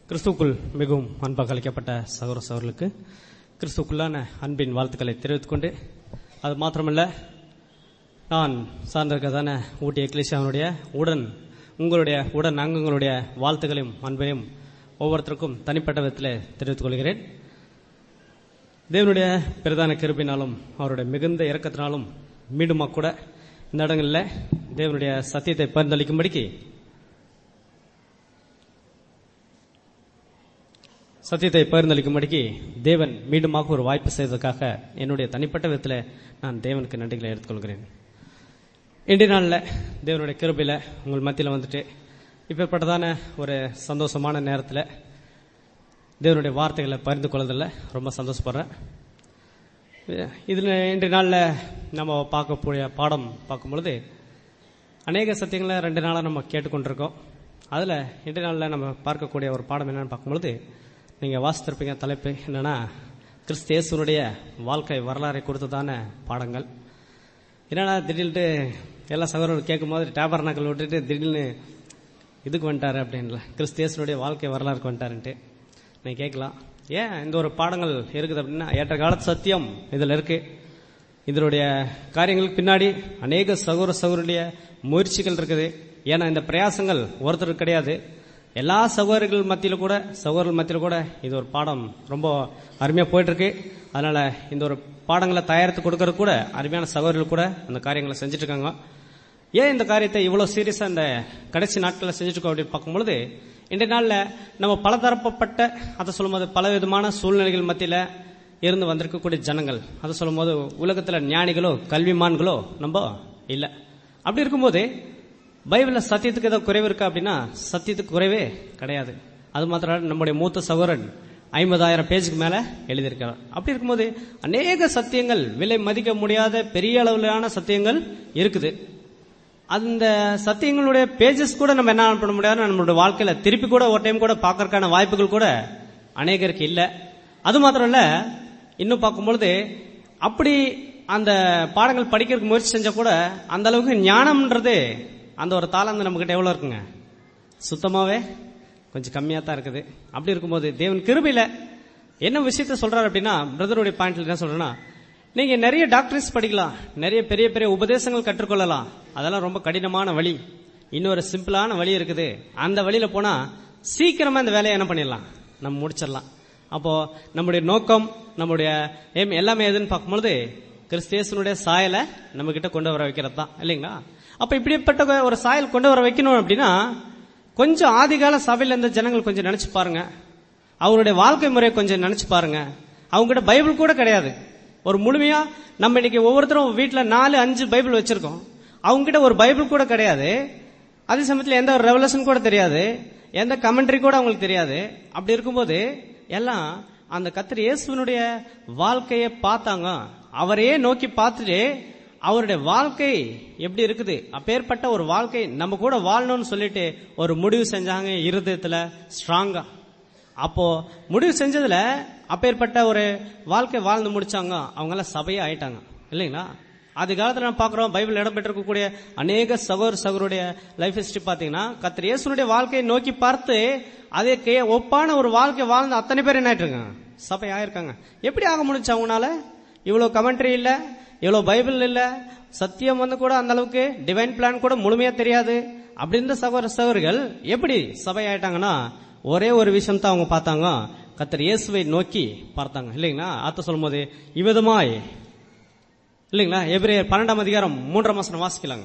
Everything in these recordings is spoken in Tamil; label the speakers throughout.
Speaker 1: கிறிஸ்துக்குள் மிகவும் அன்பாக அளிக்கப்பட்ட சகோதர சகோதரர்களுக்கு கிறிஸ்துக்குள்ளான அன்பின் வாழ்த்துக்களை தெரிவித்துக் கொண்டு அது மாத்திரமல்ல நான் சார்ந்திருக்கிறதான ஊட்டி எக்லிசியாவுடைய உடன் உங்களுடைய உடன் அங்கங்களுடைய வாழ்த்துக்களையும் அன்பையும் ஒவ்வொருத்தருக்கும் தனிப்பட்ட விதத்தில் தெரிவித்துக் கொள்கிறேன் தேவனுடைய பிரதான கிருபினாலும் அவருடைய மிகுந்த இரக்கத்தினாலும் மீண்டுமா கூட இந்த இடங்களில் தேவனுடைய சத்தியத்தை பரிந்தளிக்கும்படிக்கு சத்தியத்தை பகிர்ந்தளிக்கும்படிக்கு தேவன் மீண்டுமாக ஒரு வாய்ப்பு செய்ததற்காக என்னுடைய தனிப்பட்ட விதத்தில் நான் தேவனுக்கு நன்றிகளை எடுத்துக்கொள்கிறேன் இன்றைய நாளில் தேவனுடைய கிருபையில் உங்கள் மத்தியில் வந்துட்டு இப்பேற்பட்டதான ஒரு சந்தோஷமான நேரத்தில் தேவனுடைய வார்த்தைகளை பகிர்ந்து கொள்வதில் ரொம்ப சந்தோஷப்படுறேன் இதில் இன்றைய நாளில் நம்ம பார்க்கக்கூடிய பாடம் பார்க்கும் பொழுது அநேக சத்தியங்களை ரெண்டு நாளாக நம்ம கேட்டுக்கொண்டிருக்கோம் அதில் இன்றைய நாளில் நம்ம பார்க்கக்கூடிய ஒரு பாடம் என்னன்னு பார்க்கும்பொழுது நீங்கள் வாசித்திருப்பீங்க தலைப்பு என்னன்னா கிறிஸ்தேசுனுடைய வாழ்க்கை வரலாறை கொடுத்ததான பாடங்கள் என்னன்னா திடீர்னு எல்லா சகோதரர்கள் கேட்கும் போது டேபர் நக்கல் விட்டுட்டு திடீர்னு இதுக்கு வந்துட்டாரு அப்படின்ல கிறிஸ்தேசனுடைய வாழ்க்கை வரலாறுக்கு வந்துட்டாருன்ட்டு நீங்கள் கேட்கலாம் ஏன் இந்த ஒரு பாடங்கள் இருக்குது அப்படின்னா ஏற்ற காலத்து சத்தியம் இதில் இருக்கு இதனுடைய காரியங்களுக்கு பின்னாடி அநேக சகோதர சகோதரிய முயற்சிகள் இருக்குது ஏன்னா இந்த பிரயாசங்கள் ஒருத்தர் கிடையாது எல்லா சகோதரர்கள் மத்தியில் கூட சகோதரர்கள் மத்தியில் கூட இது ஒரு பாடம் ரொம்ப அருமையாக போயிட்டு இருக்கு அதனால இந்த ஒரு பாடங்களை தயாரித்து கொடுக்கறது கூட அருமையான சகோதரர்கள் கூட அந்த காரியங்களை செஞ்சுட்டு இருக்காங்க ஏன் இந்த காரியத்தை இவ்வளவு சீரியஸா இந்த கடைசி நாட்களில் செஞ்சுட்டு இருக்கோம் அப்படின்னு பார்க்கும்பொழுது இன்றைய நாளில் நம்ம பலதரப்பட்ட அதை சொல்லும்போது பல விதமான சூழ்நிலைகள் மத்தியில் இருந்து வந்திருக்கக்கூடிய ஜனங்கள் அதை சொல்லும்போது உலகத்தில் ஞானிகளோ கல்விமான்களோ நம்ம இல்லை அப்படி இருக்கும்போது பைபிளில் சத்தியத்துக்கு ஏதோ குறைவு இருக்கா அப்படின்னா சத்தியத்துக்கு குறைவே கிடையாது அது மாத்திரம் நம்முடைய மூத்த சகோதரன் ஐம்பதாயிரம் பேஜுக்கு மேல எழுதியிருக்கிறார் அப்படி இருக்கும்போது அநேக சத்தியங்கள் விலை மதிக்க முடியாத பெரிய அளவிலான சத்தியங்கள் இருக்குது அந்த சத்தியங்களுடைய பேஜஸ் கூட நம்ம என்ன பண்ண முடியாது நம்மளுடைய வாழ்க்கையில திருப்பி கூட ஒரு டைம் கூட பார்க்கறதுக்கான வாய்ப்புகள் கூட அநேகருக்கு இல்லை அது மாத்திரம் இல்ல இன்னும் பார்க்கும்பொழுது அப்படி அந்த பாடங்கள் படிக்கிறதுக்கு முயற்சி செஞ்சா கூட அந்த அளவுக்கு ஞானம்ன்றது அந்த ஒரு தாளந்து நம்ம கிட்ட எவ்வளவு இருக்குங்க சுத்தமாவே கொஞ்சம் கம்மியா தான் இருக்குது அப்படி இருக்கும்போது தேவன் கிருபையில என்ன விஷயத்த சொல்றாரு அப்படின்னா பிரதருடைய பாயிண்ட்ல என்ன சொல்றேன்னா நீங்க நிறைய டாக்டர்ஸ் படிக்கலாம் நிறைய பெரிய பெரிய உபதேசங்கள் கற்றுக்கொள்ளலாம் அதெல்லாம் ரொம்ப கடினமான வழி இன்னொரு சிம்பிளான வழி இருக்குது அந்த வழியில போனா சீக்கிரமா இந்த வேலையை என்ன பண்ணிடலாம் நம்ம முடிச்சிடலாம் அப்போ நம்முடைய நோக்கம் நம்முடைய ஏம் எல்லாமே எதுன்னு பார்க்கும்பொழுது கிறிஸ்தியேசனுடைய சாயலை நம்ம கிட்ட கொண்டு வர வைக்கிறது தான் இல்லைங்களா அப்ப இப்படிப்பட்ட ஒரு சாயல் கொண்டு வர வைக்கணும் அப்படின்னா கொஞ்சம் ஆதிகால சபையில இருந்த ஜனங்கள் கொஞ்சம் நினைச்சு பாருங்க அவருடைய வாழ்க்கை முறையை கொஞ்சம் நினைச்சு பாருங்க அவங்க கிட்ட பைபிள் கூட கிடையாது ஒரு முழுமையா நம்ம இன்னைக்கு ஒவ்வொருத்தரும் வீட்டுல நாலு அஞ்சு பைபிள் வச்சிருக்கோம் அவங்க கிட்ட ஒரு பைபிள் கூட கிடையாது அதே சமயத்தில் எந்த ஒரு ரெவலேஷன் கூட தெரியாது எந்த கமெண்ட்ரி கூட அவங்களுக்கு தெரியாது அப்படி இருக்கும்போது எல்லாம் அந்த கத்திரி இயேசுவனுடைய வாழ்க்கையை பார்த்தாங்க அவரையே நோக்கி பார்த்துட்டு அவருடைய வாழ்க்கை எப்படி இருக்குது அப்பேற்பட்ட ஒரு வாழ்க்கை நம்ம கூட வாழணும்னு சொல்லிட்டு ஒரு முடிவு செஞ்சாங்க இருதயத்துல ஸ்ட்ராங்கா அப்போ முடிவு செஞ்சதுல அப்பேற்பட்ட ஒரு வாழ்க்கை வாழ்ந்து முடிச்சாங்க அவங்க எல்லாம் சபையா ஆயிட்டாங்க இல்லைங்களா அது காலத்துல நம்ம பாக்குறோம் பைபிள் இடம்பெற்றிருக்கக்கூடிய அநேக சகோர் சகருடைய லைஃப் ஹிஸ்டரி பாத்தீங்கன்னா கத்திர இயேசுனுடைய வாழ்க்கையை நோக்கி பார்த்து அதே ஒப்பான ஒரு வாழ்க்கை வாழ்ந்த அத்தனை பேர் என்ன ஆயிட்டு சபை ஆயிருக்காங்க எப்படி ஆக முடிச்சு அவங்களால இவ்வளவு கமெண்ட்ரி இல்ல இவ்வளவு பைபிள் இல்ல சத்தியம் வந்து கூட அந்த அளவுக்கு டிவைன் பிளான் கூட முழுமையா தெரியாது அப்படி இருந்த சகோதர சகோதரிகள் எப்படி சபை ஆயிட்டாங்கன்னா ஒரே ஒரு விஷயம் தான் அவங்க பார்த்தாங்க கத்தர் இயேசுவை நோக்கி பார்த்தாங்க இல்லைங்களா அத்த சொல்லும் போது இவ்விதமாய் இல்லைங்களா எபிரேயர் பன்னெண்டாம் அதிகாரம் மூன்றாம் மாசம் வாசிக்கலாங்க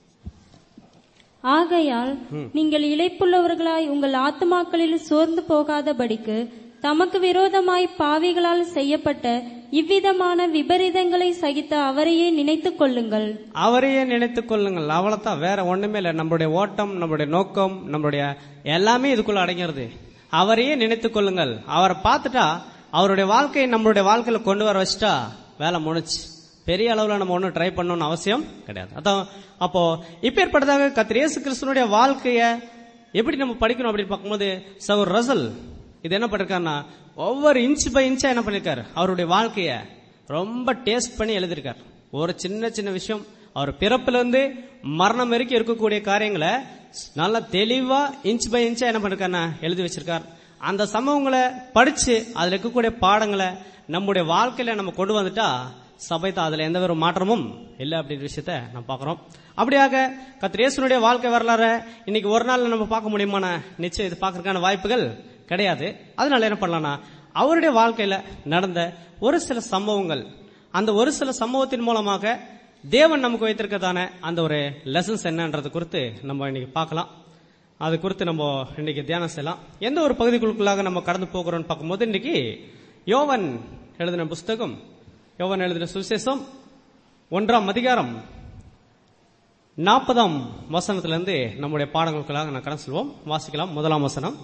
Speaker 2: ஆகையால் நீங்கள் இளைப்புள்ளவர்களாய் உங்கள் ஆத்துமாக்களில் சோர்ந்து போகாதபடிக்கு தமக்கு விரோதமாய் பாவிகளால் செய்யப்பட்ட இவ்விதமான விபரீதங்களை சகித்த அவரையே நினைத்துக் கொள்ளுங்கள்
Speaker 1: அவரையே நினைத்துக் கொள்ளுங்கள் அவ்வளவுதான் வேற ஒண்ணுமே இல்லை நம்மளுடைய ஓட்டம் நம்மளுடைய நோக்கம் நம்மளுடைய எல்லாமே இதுக்குள்ள அடங்கிறது அவரையே நினைத்துக் கொள்ளுங்கள் அவரை பார்த்துட்டா அவருடைய வாழ்க்கையை நம்மளுடைய வாழ்க்கையில கொண்டு வர வச்சுட்டா வேலை முடிச்சு பெரிய அளவுல நம்ம ஒன்றும் ட்ரை பண்ணணும்னு அவசியம் கிடையாது அதான் அப்போ இப்ப ஏற்பட்டதாக கத்திரேசு கிறிஸ்தனுடைய வாழ்க்கைய எப்படி நம்ம படிக்கணும் அப்படின்னு பார்க்கும்போது சவர் ரசல் இது என்ன பண்ணிருக்காருன்னா ஒவ்வொரு இன்ச் பை இன்ச்சா என்ன பண்ணிருக்காரு அவருடைய வாழ்க்கைய ரொம்ப டேஸ்ட் பண்ணி எழுதியிருக்காரு ஒரு சின்ன சின்ன விஷயம் அவர் பிறப்புல இருந்து மரணம் வரைக்கும் இருக்கக்கூடிய காரியங்களை நல்லா தெளிவா இன்ச் பை இன்ச்சா என்ன பண்ணிருக்காருன்னா எழுதி வச்சிருக்கார் அந்த சம்பவங்களை படிச்சு அதுல இருக்கக்கூடிய பாடங்களை நம்முடைய வாழ்க்கையில நம்ம கொண்டு வந்துட்டா சபை தான் அதுல எந்த ஒரு மாற்றமும் இல்லை அப்படின்ற விஷயத்த நம்ம பார்க்கிறோம் அப்படியாக கத்திரேசனுடைய வாழ்க்கை வரலாறு இன்னைக்கு ஒரு நாள்ல நம்ம பார்க்க முடியுமான நிச்சயம் இது பார்க்கறதுக்கான வாய்ப்புகள் கிடையாது அதனால என்ன பண்ணலாம்னா அவருடைய வாழ்க்கையில நடந்த ஒரு சில சம்பவங்கள் அந்த ஒரு சில சம்பவத்தின் மூலமாக தேவன் நமக்கு வைத்திருக்கதான அந்த ஒரு லெசன்ஸ் என்னன்றது குறித்து நம்ம இன்னைக்கு பார்க்கலாம் அது குறித்து நம்ம இன்னைக்கு தியானம் செய்யலாம் எந்த ஒரு பகுதிக்குள்ளாக நம்ம கடந்து போகிறோம்னு பார்க்கும்போது இன்னைக்கு யோவன் எழுதின புஸ்தகம் யோவன் எழுதின சுவிசேஷம் ஒன்றாம் அதிகாரம் நாற்பதாம் வசனத்திலிருந்து நம்முடைய பாடங்களுக்குள்ளாக நான் கடன் சொல்வோம் வாசிக்கலாம் முதலாம் வசனம்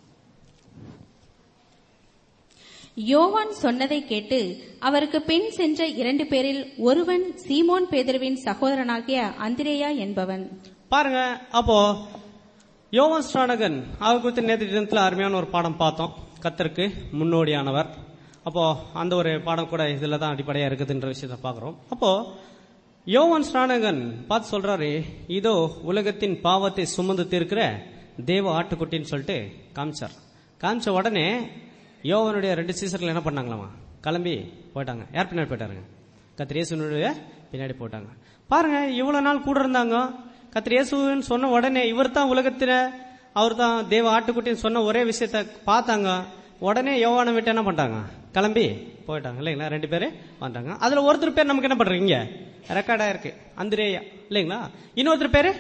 Speaker 3: யோவான் சொன்னதை கேட்டு அவருக்கு பின் சென்ற இரண்டு பேரில் ஒருவன் சீமோன் பேதுருவின் சகோதரனாகிய அந்திரேயா என்பவன்
Speaker 1: பாருங்க அப்போ யோவான் ஸ்நானகன் அவர் குறித்து நேற்று தினத்தில் அருமையான ஒரு பாடம் பார்த்தோம் கத்தருக்கு முன்னோடியானவர் அப்போ அந்த ஒரு பாடம் கூட இதுல தான் அடிப்படையா இருக்குதுன்ற விஷயத்த பார்க்கிறோம் அப்போ யோவான் ஸ்நானகன் பார்த்து சொல்றாரு இதோ உலகத்தின் பாவத்தை சுமந்து தீர்க்கிற தேவ ஆட்டுக்குட்டின்னு சொல்லிட்டு காமிச்சார் காமிச்ச உடனே யோவனுடைய ரெண்டு சீசர்கள் என்ன பண்ணாங்களாமா கிளம்பி போயிட்டாங்க யார் பின்னாடி போயிட்டாருங்க கத்திரேசுனுடைய பின்னாடி போயிட்டாங்க பாருங்க இவ்வளவு நாள் கூட இருந்தாங்க கத்திரேசுன்னு சொன்ன உடனே இவர் தான் உலகத்துல அவர் தான் தேவ ஆட்டுக்குட்டின்னு சொன்ன ஒரே விஷயத்த பார்த்தாங்க உடனே யோவானை விட்டு என்ன பண்ணிட்டாங்க கிளம்பி போயிட்டாங்க இல்லைங்களா ரெண்டு பேரு வந்துட்டாங்க அதுல ஒருத்தர் பேர் நமக்கு என்ன பண்றீங்க ரெக்கார்டா இருக்கு அந்திரேயா இல்லைங்களா இன்னொருத்தர் பேரு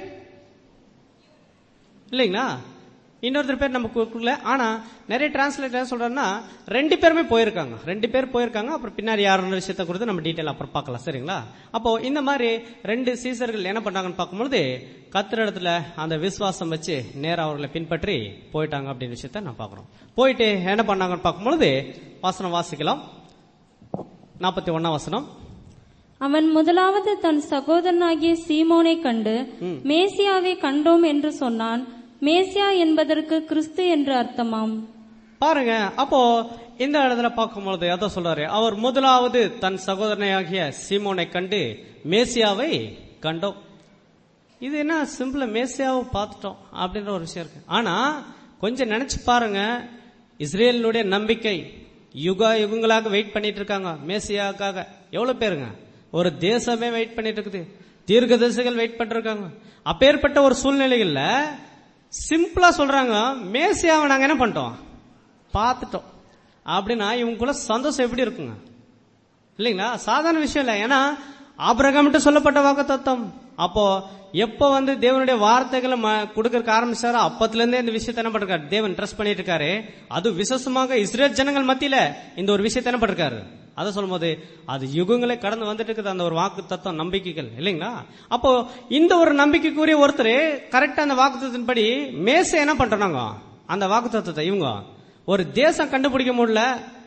Speaker 1: இல்லைங்களா இன்னொருத்தர் பேர் நம்ம கொடுக்கல ஆனா நிறைய டிரான்ஸ்லேட் என்ன சொல்றாருன்னா ரெண்டு பேருமே போயிருக்காங்க ரெண்டு பேர் போயிருக்காங்க அப்புறம் பின்னாடி யாருன்ற விஷயத்த கொடுத்து நம்ம டீட்டெயில் அப்புறம் பார்க்கலாம் சரிங்களா அப்போ இந்த மாதிரி ரெண்டு சீசர்கள் என்ன பண்ணாங்கன்னு பார்க்கும்பொழுது கத்திர இடத்துல அந்த விசுவாசம் வச்சு நேரா அவர்களை பின்பற்றி போயிட்டாங்க அப்படின்னு விஷயத்த நான் பார்க்கிறோம் போயிட்டு என்ன பண்ணாங்கன்னு பார்க்கும்பொழுது வாசனம் வாசிக்கலாம் நாற்பத்தி ஒன்னாம் வசனம்
Speaker 2: அவன் முதலாவது தன் சகோதரனாகிய சீமோனை கண்டு மேசியாவை கண்டோம் என்று சொன்னான் மேசியா என்பதற்கு கிறிஸ்து என்று அர்த்தமாம்
Speaker 1: பாருங்க அப்போ இந்த இடத்துல பார்க்கும்பொழுது எதை சொல்றாரு அவர் முதலாவது தன் சகோதரனையாகிய சீமோனை கண்டு மேசியாவை கண்டோம் இது என்ன சிம்பிளா மேசியாவை பார்த்துட்டோம் அப்படின்ற ஒரு விஷயம் இருக்கு ஆனா கொஞ்சம் நினைச்சு பாருங்க இஸ்ரேலினுடைய நம்பிக்கை யுக யுகங்களாக வெயிட் பண்ணிட்டு இருக்காங்க மேசியாவுக்காக எவ்வளவு பேருங்க ஒரு தேசமே வெயிட் பண்ணிட்டு இருக்குது தீர்க்க தரிசிகள் வெயிட் பண்ணிட்டு இருக்காங்க அப்பேற்பட்ட ஒரு சூழ்நிலைகள்ல சிம்பிளா சொல்றாங்க மேசியாவை நாங்க என்ன பண்ணிட்டோம் பார்த்துட்டோம் அப்படின்னா இவங்களுக்குள்ள சந்தோஷம் எப்படி இருக்குங்க இல்லைங்களா சாதாரண விஷயம் இல்ல ஏன்னா ஆபிரகாமிட்ட சொல்லப்பட்ட வாக்கு தத்துவம் அப்போ எப்போ வந்து தேவனுடைய வார்த்தைகளை ம- கொடுக்கறதுக்கு ஆரம்பிச்சாரோ அப்பத்துல இருந்தே இந்த விஷயத்தை என்ன பண்றாரு தேவன் ட்ரஸ்ட் பண்ணிட்டு இருக்காரு அது விசேஷமாக இஸ்ரேல் ஜனங்கள் மத்தியில இந்த ஒரு விஷயத்தை என்ன பண்றாரு அதை சொல்லும்போது அது யுகங்களே கடந்து வந்துட்டு இருக்குது அந்த ஒரு வாக்கு தத்துவம் நம்பிக்கைகள் இல்லைங்களா அப்போ இந்த ஒரு நம்பிக்கைக்குரிய ஒருத்தர் கரெக்டா அந்த வாக்கு தத்துவத்தின்படி மேசை என்ன பண்றாங்க அந்த வாக்கு தத்துவத்தை இவங்க ஒரு தேசம் கண்டுபிடிக்க முடியல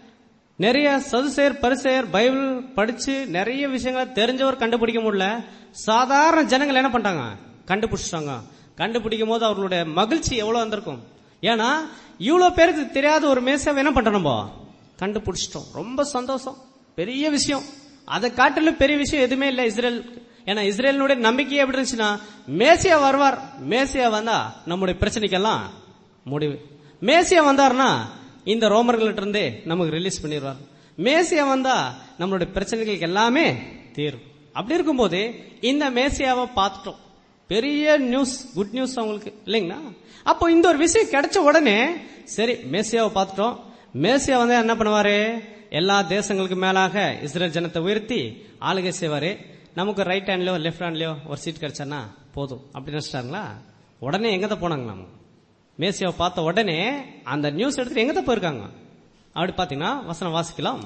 Speaker 1: நிறைய சதுசேர் பரிசேர் பைபிள் படிச்சு நிறைய விஷயங்களை தெரிஞ்சவர் கண்டுபிடிக்க முடியல சாதாரண ஜனங்கள் என்ன பண்றாங்க கண்டுபிடிச்சிட்டாங்க கண்டுபிடிக்கும் போது அவர்களுடைய மகிழ்ச்சி எவ்வளவு வந்திருக்கும் ஏன்னா இவ்வளவு பேருக்கு தெரியாத ஒரு மேசாவை என்ன பண்றோம் நம்ம கண்டுபிடிச்சிட்டோம் ரொம்ப சந்தோஷம் பெரிய விஷயம் அதை காட்டிலும் பெரிய விஷயம் எதுவுமே இல்லை இஸ்ரேல் ஏன்னா இஸ்ரேலினுடைய நம்பிக்கை எப்படி இருந்துச்சுன்னா மேசியா வருவார் மேசியா வந்தா நம்முடைய பிரச்சனைக்கெல்லாம் முடிவு மேசியா வந்தாருன்னா இந்த ரோமர்கள்ட்ட இருந்து நமக்கு ரிலீஸ் பண்ணிடுவார் மேசியா வந்தா நம்மளுடைய பிரச்சனைகளுக்கு எல்லாமே தீரும் அப்படி இருக்கும்போது இந்த மேசியாவை பார்த்துட்டோம் பெரிய நியூஸ் குட் நியூஸ் அவங்களுக்கு இல்லைங்களா அப்போ இந்த ஒரு விஷயம் கிடைச்ச உடனே சரி மேசியாவை பார்த்துட்டோம் மேசியா வந்து என்ன பண்ணுவாரு எல்லா தேசங்களுக்கு மேலாக இஸ்ரேல் ஜனத்தை உயர்த்தி ஆளுகை செய்வாரு நமக்கு ரைட் ஹேண்ட்லயோ லெஃப்ட் ஹேண்ட்லயோ ஒரு சீட் கிடைச்சானா போதும் அப்படி நினைச்சிட்டாங்களா உடனே எங்கதான் போனாங்க நம்ம மேசியாவை பார்த்த உடனே அந்த நியூஸ் எடுத்துட்டு எங்கதான் போயிருக்காங்க அப்படி பாத்தீங்கன்னா வசனம் வாசிக்கலாம்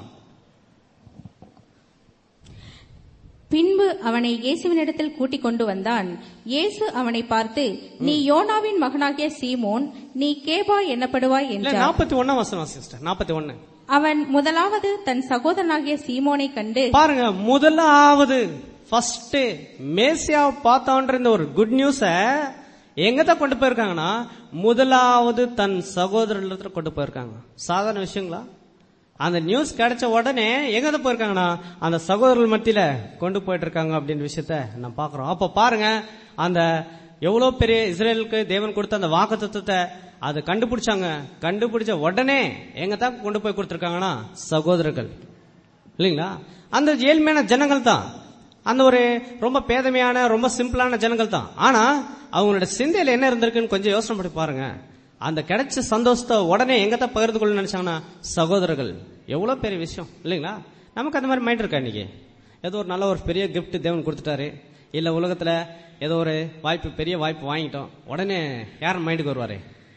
Speaker 3: பின்பு அவனை இயேசுவினிடத்தில் கூட்டிக் கொண்டு வந்தான் இயேசு அவனை பார்த்து நீ யோனாவின் மகனாகிய சீமோன் நீ கேபா என்னப்படுவாய்
Speaker 1: இல்ல
Speaker 3: என்றார்
Speaker 1: நாற்பத்தி ஒன்னாம் வசனம் சிஸ்டர் நாற்பத்தி ஒன்னு
Speaker 3: அவன் முதலாவது தன் சகோதரனாகிய சீமோனை கண்டு
Speaker 1: பாருங்க முதலாவது ஃபர்ஸ்ட் மேசியாவை பார்த்தோன்ற இந்த ஒரு குட் நியூஸ எங்கதான் கொண்டு போயிருக்காங்கன்னா முதலாவது தன் சகோதரத்துல கொண்டு போயிருக்காங்க சாதாரண விஷயங்களா அந்த நியூஸ் கிடைச்ச உடனே எங்க போயிருக்காங்கன்னா அந்த சகோதரர்கள் மத்தியில கொண்டு போயிட்டு இருக்காங்க அப்படின்ற விஷயத்த நான் பாக்குறோம் அப்ப பாருங்க அந்த எவ்வளவு பெரிய இஸ்ரேலுக்கு தேவன் கொடுத்த அந்த வாக்குத்தத்தத்தை அதை கண்டுபிடிச்சாங்க கண்டுபிடிச்ச உடனே எங்க தான் கொண்டு போய் கொடுத்திருக்காங்கன்னா சகோதரர்கள் இல்லைங்களா அந்த ஏழ்மையான ஜனங்கள் தான் அந்த ஒரு ரொம்ப பேதமையான ரொம்ப சிம்பிளான ஜனங்கள் தான் ஆனா அவங்களோட சிந்தையில என்ன இருந்திருக்குன்னு கொஞ்சம் யோசனை பண்ணி பாருங்க அந்த கிடைச்ச சந்தோஷத்தை உடனே எங்க தான் பகிர்ந்து கொள்ள நினைச்சாங்கன்னா சகோதரர்கள் எவ்வளவு பெரிய விஷயம் இல்லைங்களா நமக்கு அந்த மாதிரி மைண்ட் இருக்கா இன்னைக்கு ஏதோ ஒரு நல்ல ஒரு பெரிய gift தேவன் கொடுத்துட்டாரு இல்ல உலகத்துல ஏதோ ஒரு வாய்ப்பு பெரிய வாய்ப்பு வாங்கிட்டோம் உடனே யார் மைண்டுக்கு வருவாரு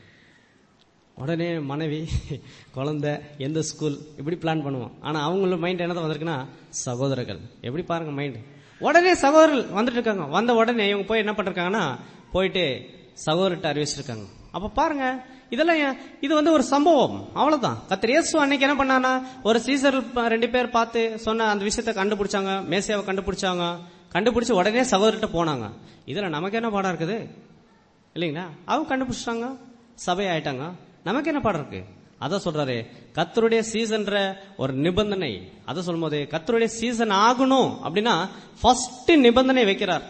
Speaker 1: உடனே மனைவி குழந்தை எந்த ஸ்கூல் இப்படி பிளான் பண்ணுவோம் ஆனா அவங்களோட மைண்ட் என்னதான் வந்திருக்குன்னா சகோதரர்கள் எப்படி பாருங்க மைண்ட் உடனே சகோதரர்கள் வந்துட்டு இருக்காங்க வந்த உடனே இவங்க போய் என்ன பண்ணிருக்காங்கன்னா போயிட்டு சகோதரர்கிட்ட அறிவிச்சிருக்காங்க அப்ப பாருங்க இதெல்லாம் ஏன்- இது வந்து ஒரு சம்பவம் அவ்வளவுதான் கத்திர இயேசு அன்னைக்கு என்ன பண்ணானா ஒரு சீசர் ப- ரெண்டு பேர் பார்த்து சொன்ன அந்த விஷயத்தை கண்டுபிடிச்சாங்க மேசியாவை கண்டுபிடிச்சாங்க கண்டுபிடிச்சு உடனே சகோதரர்கிட்ட போனாங்க இதுல நமக்கு என்ன பாடம் இருக்குது இல்லைங்களா அவங்க கண்டுபிடிச்சிட்டாங்க சபை ஆயிட்டாங்க நமக்கு என்ன பாடம் இருக்கு அதான் சொல்றாரு கத்தருடைய சீசன்ற ஒரு நிபந்தனை அதை சொல்லும்போது கத்தருடைய சீசன் ஆகணும் அப்படின்னா ஃபர்ஸ்ட் நிபந்தனை வைக்கிறார்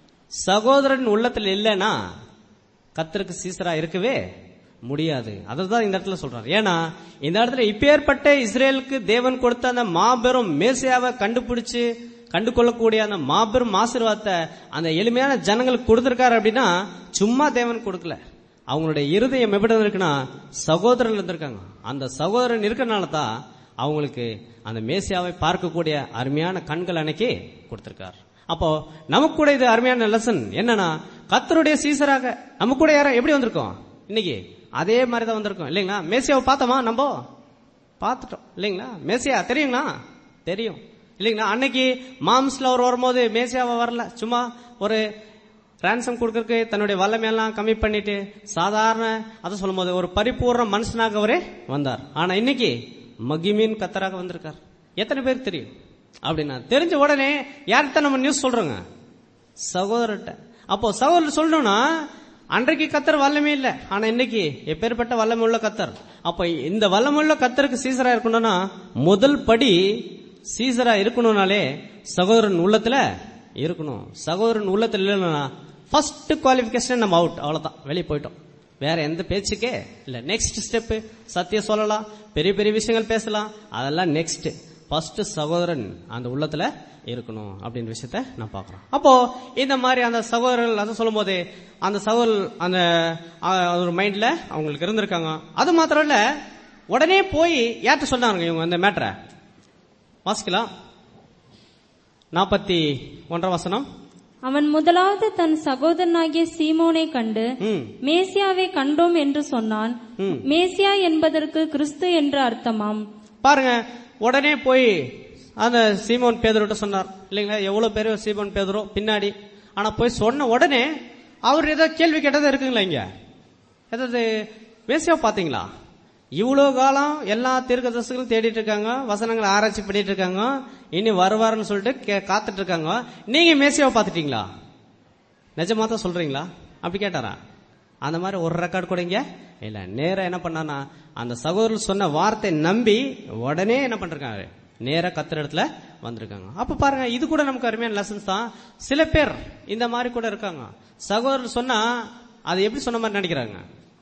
Speaker 1: சகோதரன் உள்ளத்துல இல்லைன்னா கத்தருக்கு சீசரா இருக்கவே முடியாது அதுதான் இந்த இடத்துல சொல்றாரு ஏன்னா இந்த இடத்துல இப்பேற்பட்ட இஸ்ரேலுக்கு தேவன் கொடுத்த அந்த மாபெரும் மேசியாவை கண்டுபிடிச்சு கண்டு கொள்ளக்கூடிய அந்த மாபெரும் ஆசீர்வாதத்தை அந்த எளிமையான ஜனங்களுக்கு கொடுத்திருக்காரு அப்படின்னா சும்மா தேவன் கொடுக்கல அவங்களுடைய இருதயம் எப்படி இருக்குன்னா சகோதரன் இருந்திருக்காங்க அந்த சகோதரன் இருக்கனால தான் அவங்களுக்கு அந்த மேசியாவை பார்க்கக்கூடிய அருமையான கண்கள் அன்னைக்கு கொடுத்திருக்கார் அப்போ நமக்கு கூட இது அருமையான லெசன் என்னன்னா கத்தருடைய சீசராக நமக்கு கூட யாரும் எப்படி வந்திருக்கோம் இன்னைக்கு அதே மாதிரி தான் வந்திருக்கோம் இல்லைங்களா மேசியாவை பார்த்தோமா நம்ம பார்த்துட்டோம் இல்லைங்களா மேசியா தெரியுங்களா தெரியும் இல்லைங்களா அன்னைக்கு மாம்ஸ்ல அவர் வரும்போது மேசியாவை வரல சும்மா ஒரு ரான்சம் கொடுக்கறதுக்கு தன்னுடைய வல்லமையெல்லாம் கம்மி பண்ணிட்டு சாதாரண அதை சொல்லும்போது ஒரு பரிபூர்ண மனுஷனாக அவரே வந்தார் ஆனா இன்னைக்கு மகிமின் கத்தராக வந்திருக்கார் எத்தனை பேருக்கு தெரியும் அப்படின்னா தெரிஞ்ச உடனே யார்கிட்ட நம்ம நியூஸ் சொல்றோங்க சகோதரர்கிட்ட அப்போ சகோதரர் சொல்லணும்னா அன்றைக்கு கத்தர் வல்லமே இல்ல ஆனா இன்னைக்கு எப்பேற்பட்ட வல்லமை உள்ள கத்தர் அப்ப இந்த வல்லமை உள்ள கத்தருக்கு சீசரா இருக்கணும்னா முதல் படி சீசரா இருக்கணும்னாலே சகோதரன் உள்ளத்துல இருக்கணும் சகோதரன் உள்ளத்துல இல்லைன்னா ஃபர்ஸ்ட் குவாலிபிகேஷன் நம்ம அவுட் அவ்வளவுதான் வெளியே போயிட்டோம் வேற எந்த பேச்சுக்கே இல்ல நெக்ஸ்ட் ஸ்டெப் சத்தியம் சொல்லலாம் பெரிய பெரிய விஷயங்கள் பேசலாம் அதெல்லாம் நெக்ஸ்ட் ஃபர்ஸ்ட் சகோதரன் அந்த உள்ளத்துல இருக்கணும் அப்படின்ற விஷயத்த நான் பார்க்கறோம் அப்போ இந்த மாதிரி அந்த சகோதரர்கள் அதை சொல்லும் போது அந்த சகோதரர் அந்த ஆ, ஒரு மைண்ட்ல அவங்களுக்கு இருந்திருக்காங்க அது மாத்திரம் இல்ல உடனே போய் யார்கிட்ட சொன்னாங்க இவங்க அந்த மேட்டரை வாசிக்கலாம் நாற்பத்தி ஒன்றாம் வசனம்
Speaker 2: அவன் முதலாவது தன் சகோதரனாகிய சீமோனை கண்டு
Speaker 1: ம்
Speaker 2: மேசியாவை கண்டோம் என்று சொன்னான்
Speaker 1: ம்.
Speaker 2: மேசியா என்பதற்கு கிறிஸ்து என்று அர்த்தமாம்
Speaker 1: பாருங்க உடனே போய் அந்த சீமோன் பேதர்கிட்ட சொன்னார் இல்லைங்களா எவ்வளவு பேர் சீமோன் பேதரோ பின்னாடி ஆனா போய் சொன்ன உடனே அவர் ஏதோ கேள்வி கேட்டதா இருக்குங்களா இங்க ஏதாவது மேசியா பாத்தீங்களா இவ்வளவு காலம் எல்லா தீர்க்கதரிசிகளும் தேடிட்டு இருக்காங்க வசனங்களை ஆராய்ச்சி பண்ணிட்டு இருக்காங்க இனி வருவாருன்னு சொல்லிட்டு கே- காத்துட்டு இருக்காங்க நீங்க மேசியாவை பாத்துட்டீங்களா நிஜமா தான் சொல்றீங்களா அப்படி கேட்டாரா அந்த மாதிரி ஒரு ரெக்கார்ட் கூட இங்க இல்ல நேரா என்ன பண்ணானா அந்த சகோதரர் சொன்ன வார்த்தை நம்பி உடனே என்ன பண்றாங்க நேரா கத்துற இடத்துல வந்திருக்காங்க அப்ப பாருங்க இது கூட நமக்கு அருமையான லெசன்ஸ் தான் சில பேர் இந்த மாதிரி கூட இருக்காங்க சகோதரர் சொன்னா அது எப்படி சொன்ன மாதிரி நினைக்கிறாங்க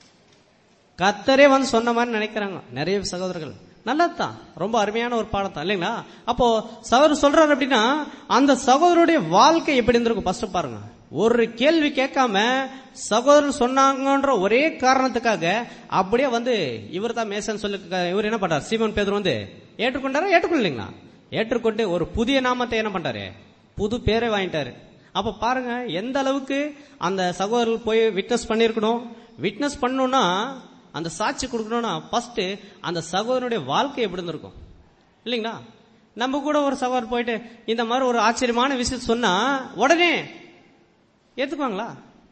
Speaker 1: கத்தரே வந்து சொன்ன மாதிரி நினைக்கிறாங்க நிறைய சகோதரர்கள் நல்லதுதான் ரொம்ப அருமையான ஒரு பாடம் தான் இல்லைங்களா அப்போ சகோதரர் சொல்றாரு அப்படின்னா அந்த சகோதரருடைய வாழ்க்கை எப்படி இருந்திருக்கும் ஃபர்ஸ்ட் பாருங்க ஒரு கேள்வி கேட்காம சகோதரர் சொன்னாங்கன்ற ஒரே காரணத்துக்காக அப்படியே வந்து இவர் தான் மேசன் சொல்லி இவர் என்ன பண்றார் சீமன் பேதர் வந்து ஏற்றுக்கொண்டாரா ஏற்றுக்கொள்ளீங்களா ஏற்றுக்கொண்டு ஒரு புதிய நாமத்தை என்ன பண்றாரு புது பேரை வாங்கிட்டாரு அப்ப பாருங்க எந்த அளவுக்கு அந்த சகோதரர்கள் போய் விட்னஸ் பண்ணிருக்கணும் விட்னஸ் பண்ணணும்னா அந்த சாட்சி கொடுக்கணும்னா ஃபர்ஸ்ட் அந்த சகோதரனுடைய வாழ்க்கை எப்படி இருந்திருக்கும் இல்லைங்களா நம்ம கூட ஒரு சகோதரர் போயிட்டு இந்த மாதிரி ஒரு ஆச்சரியமான விஷயம் சொன்னா உடனே ஏத்துக்குவாங்களா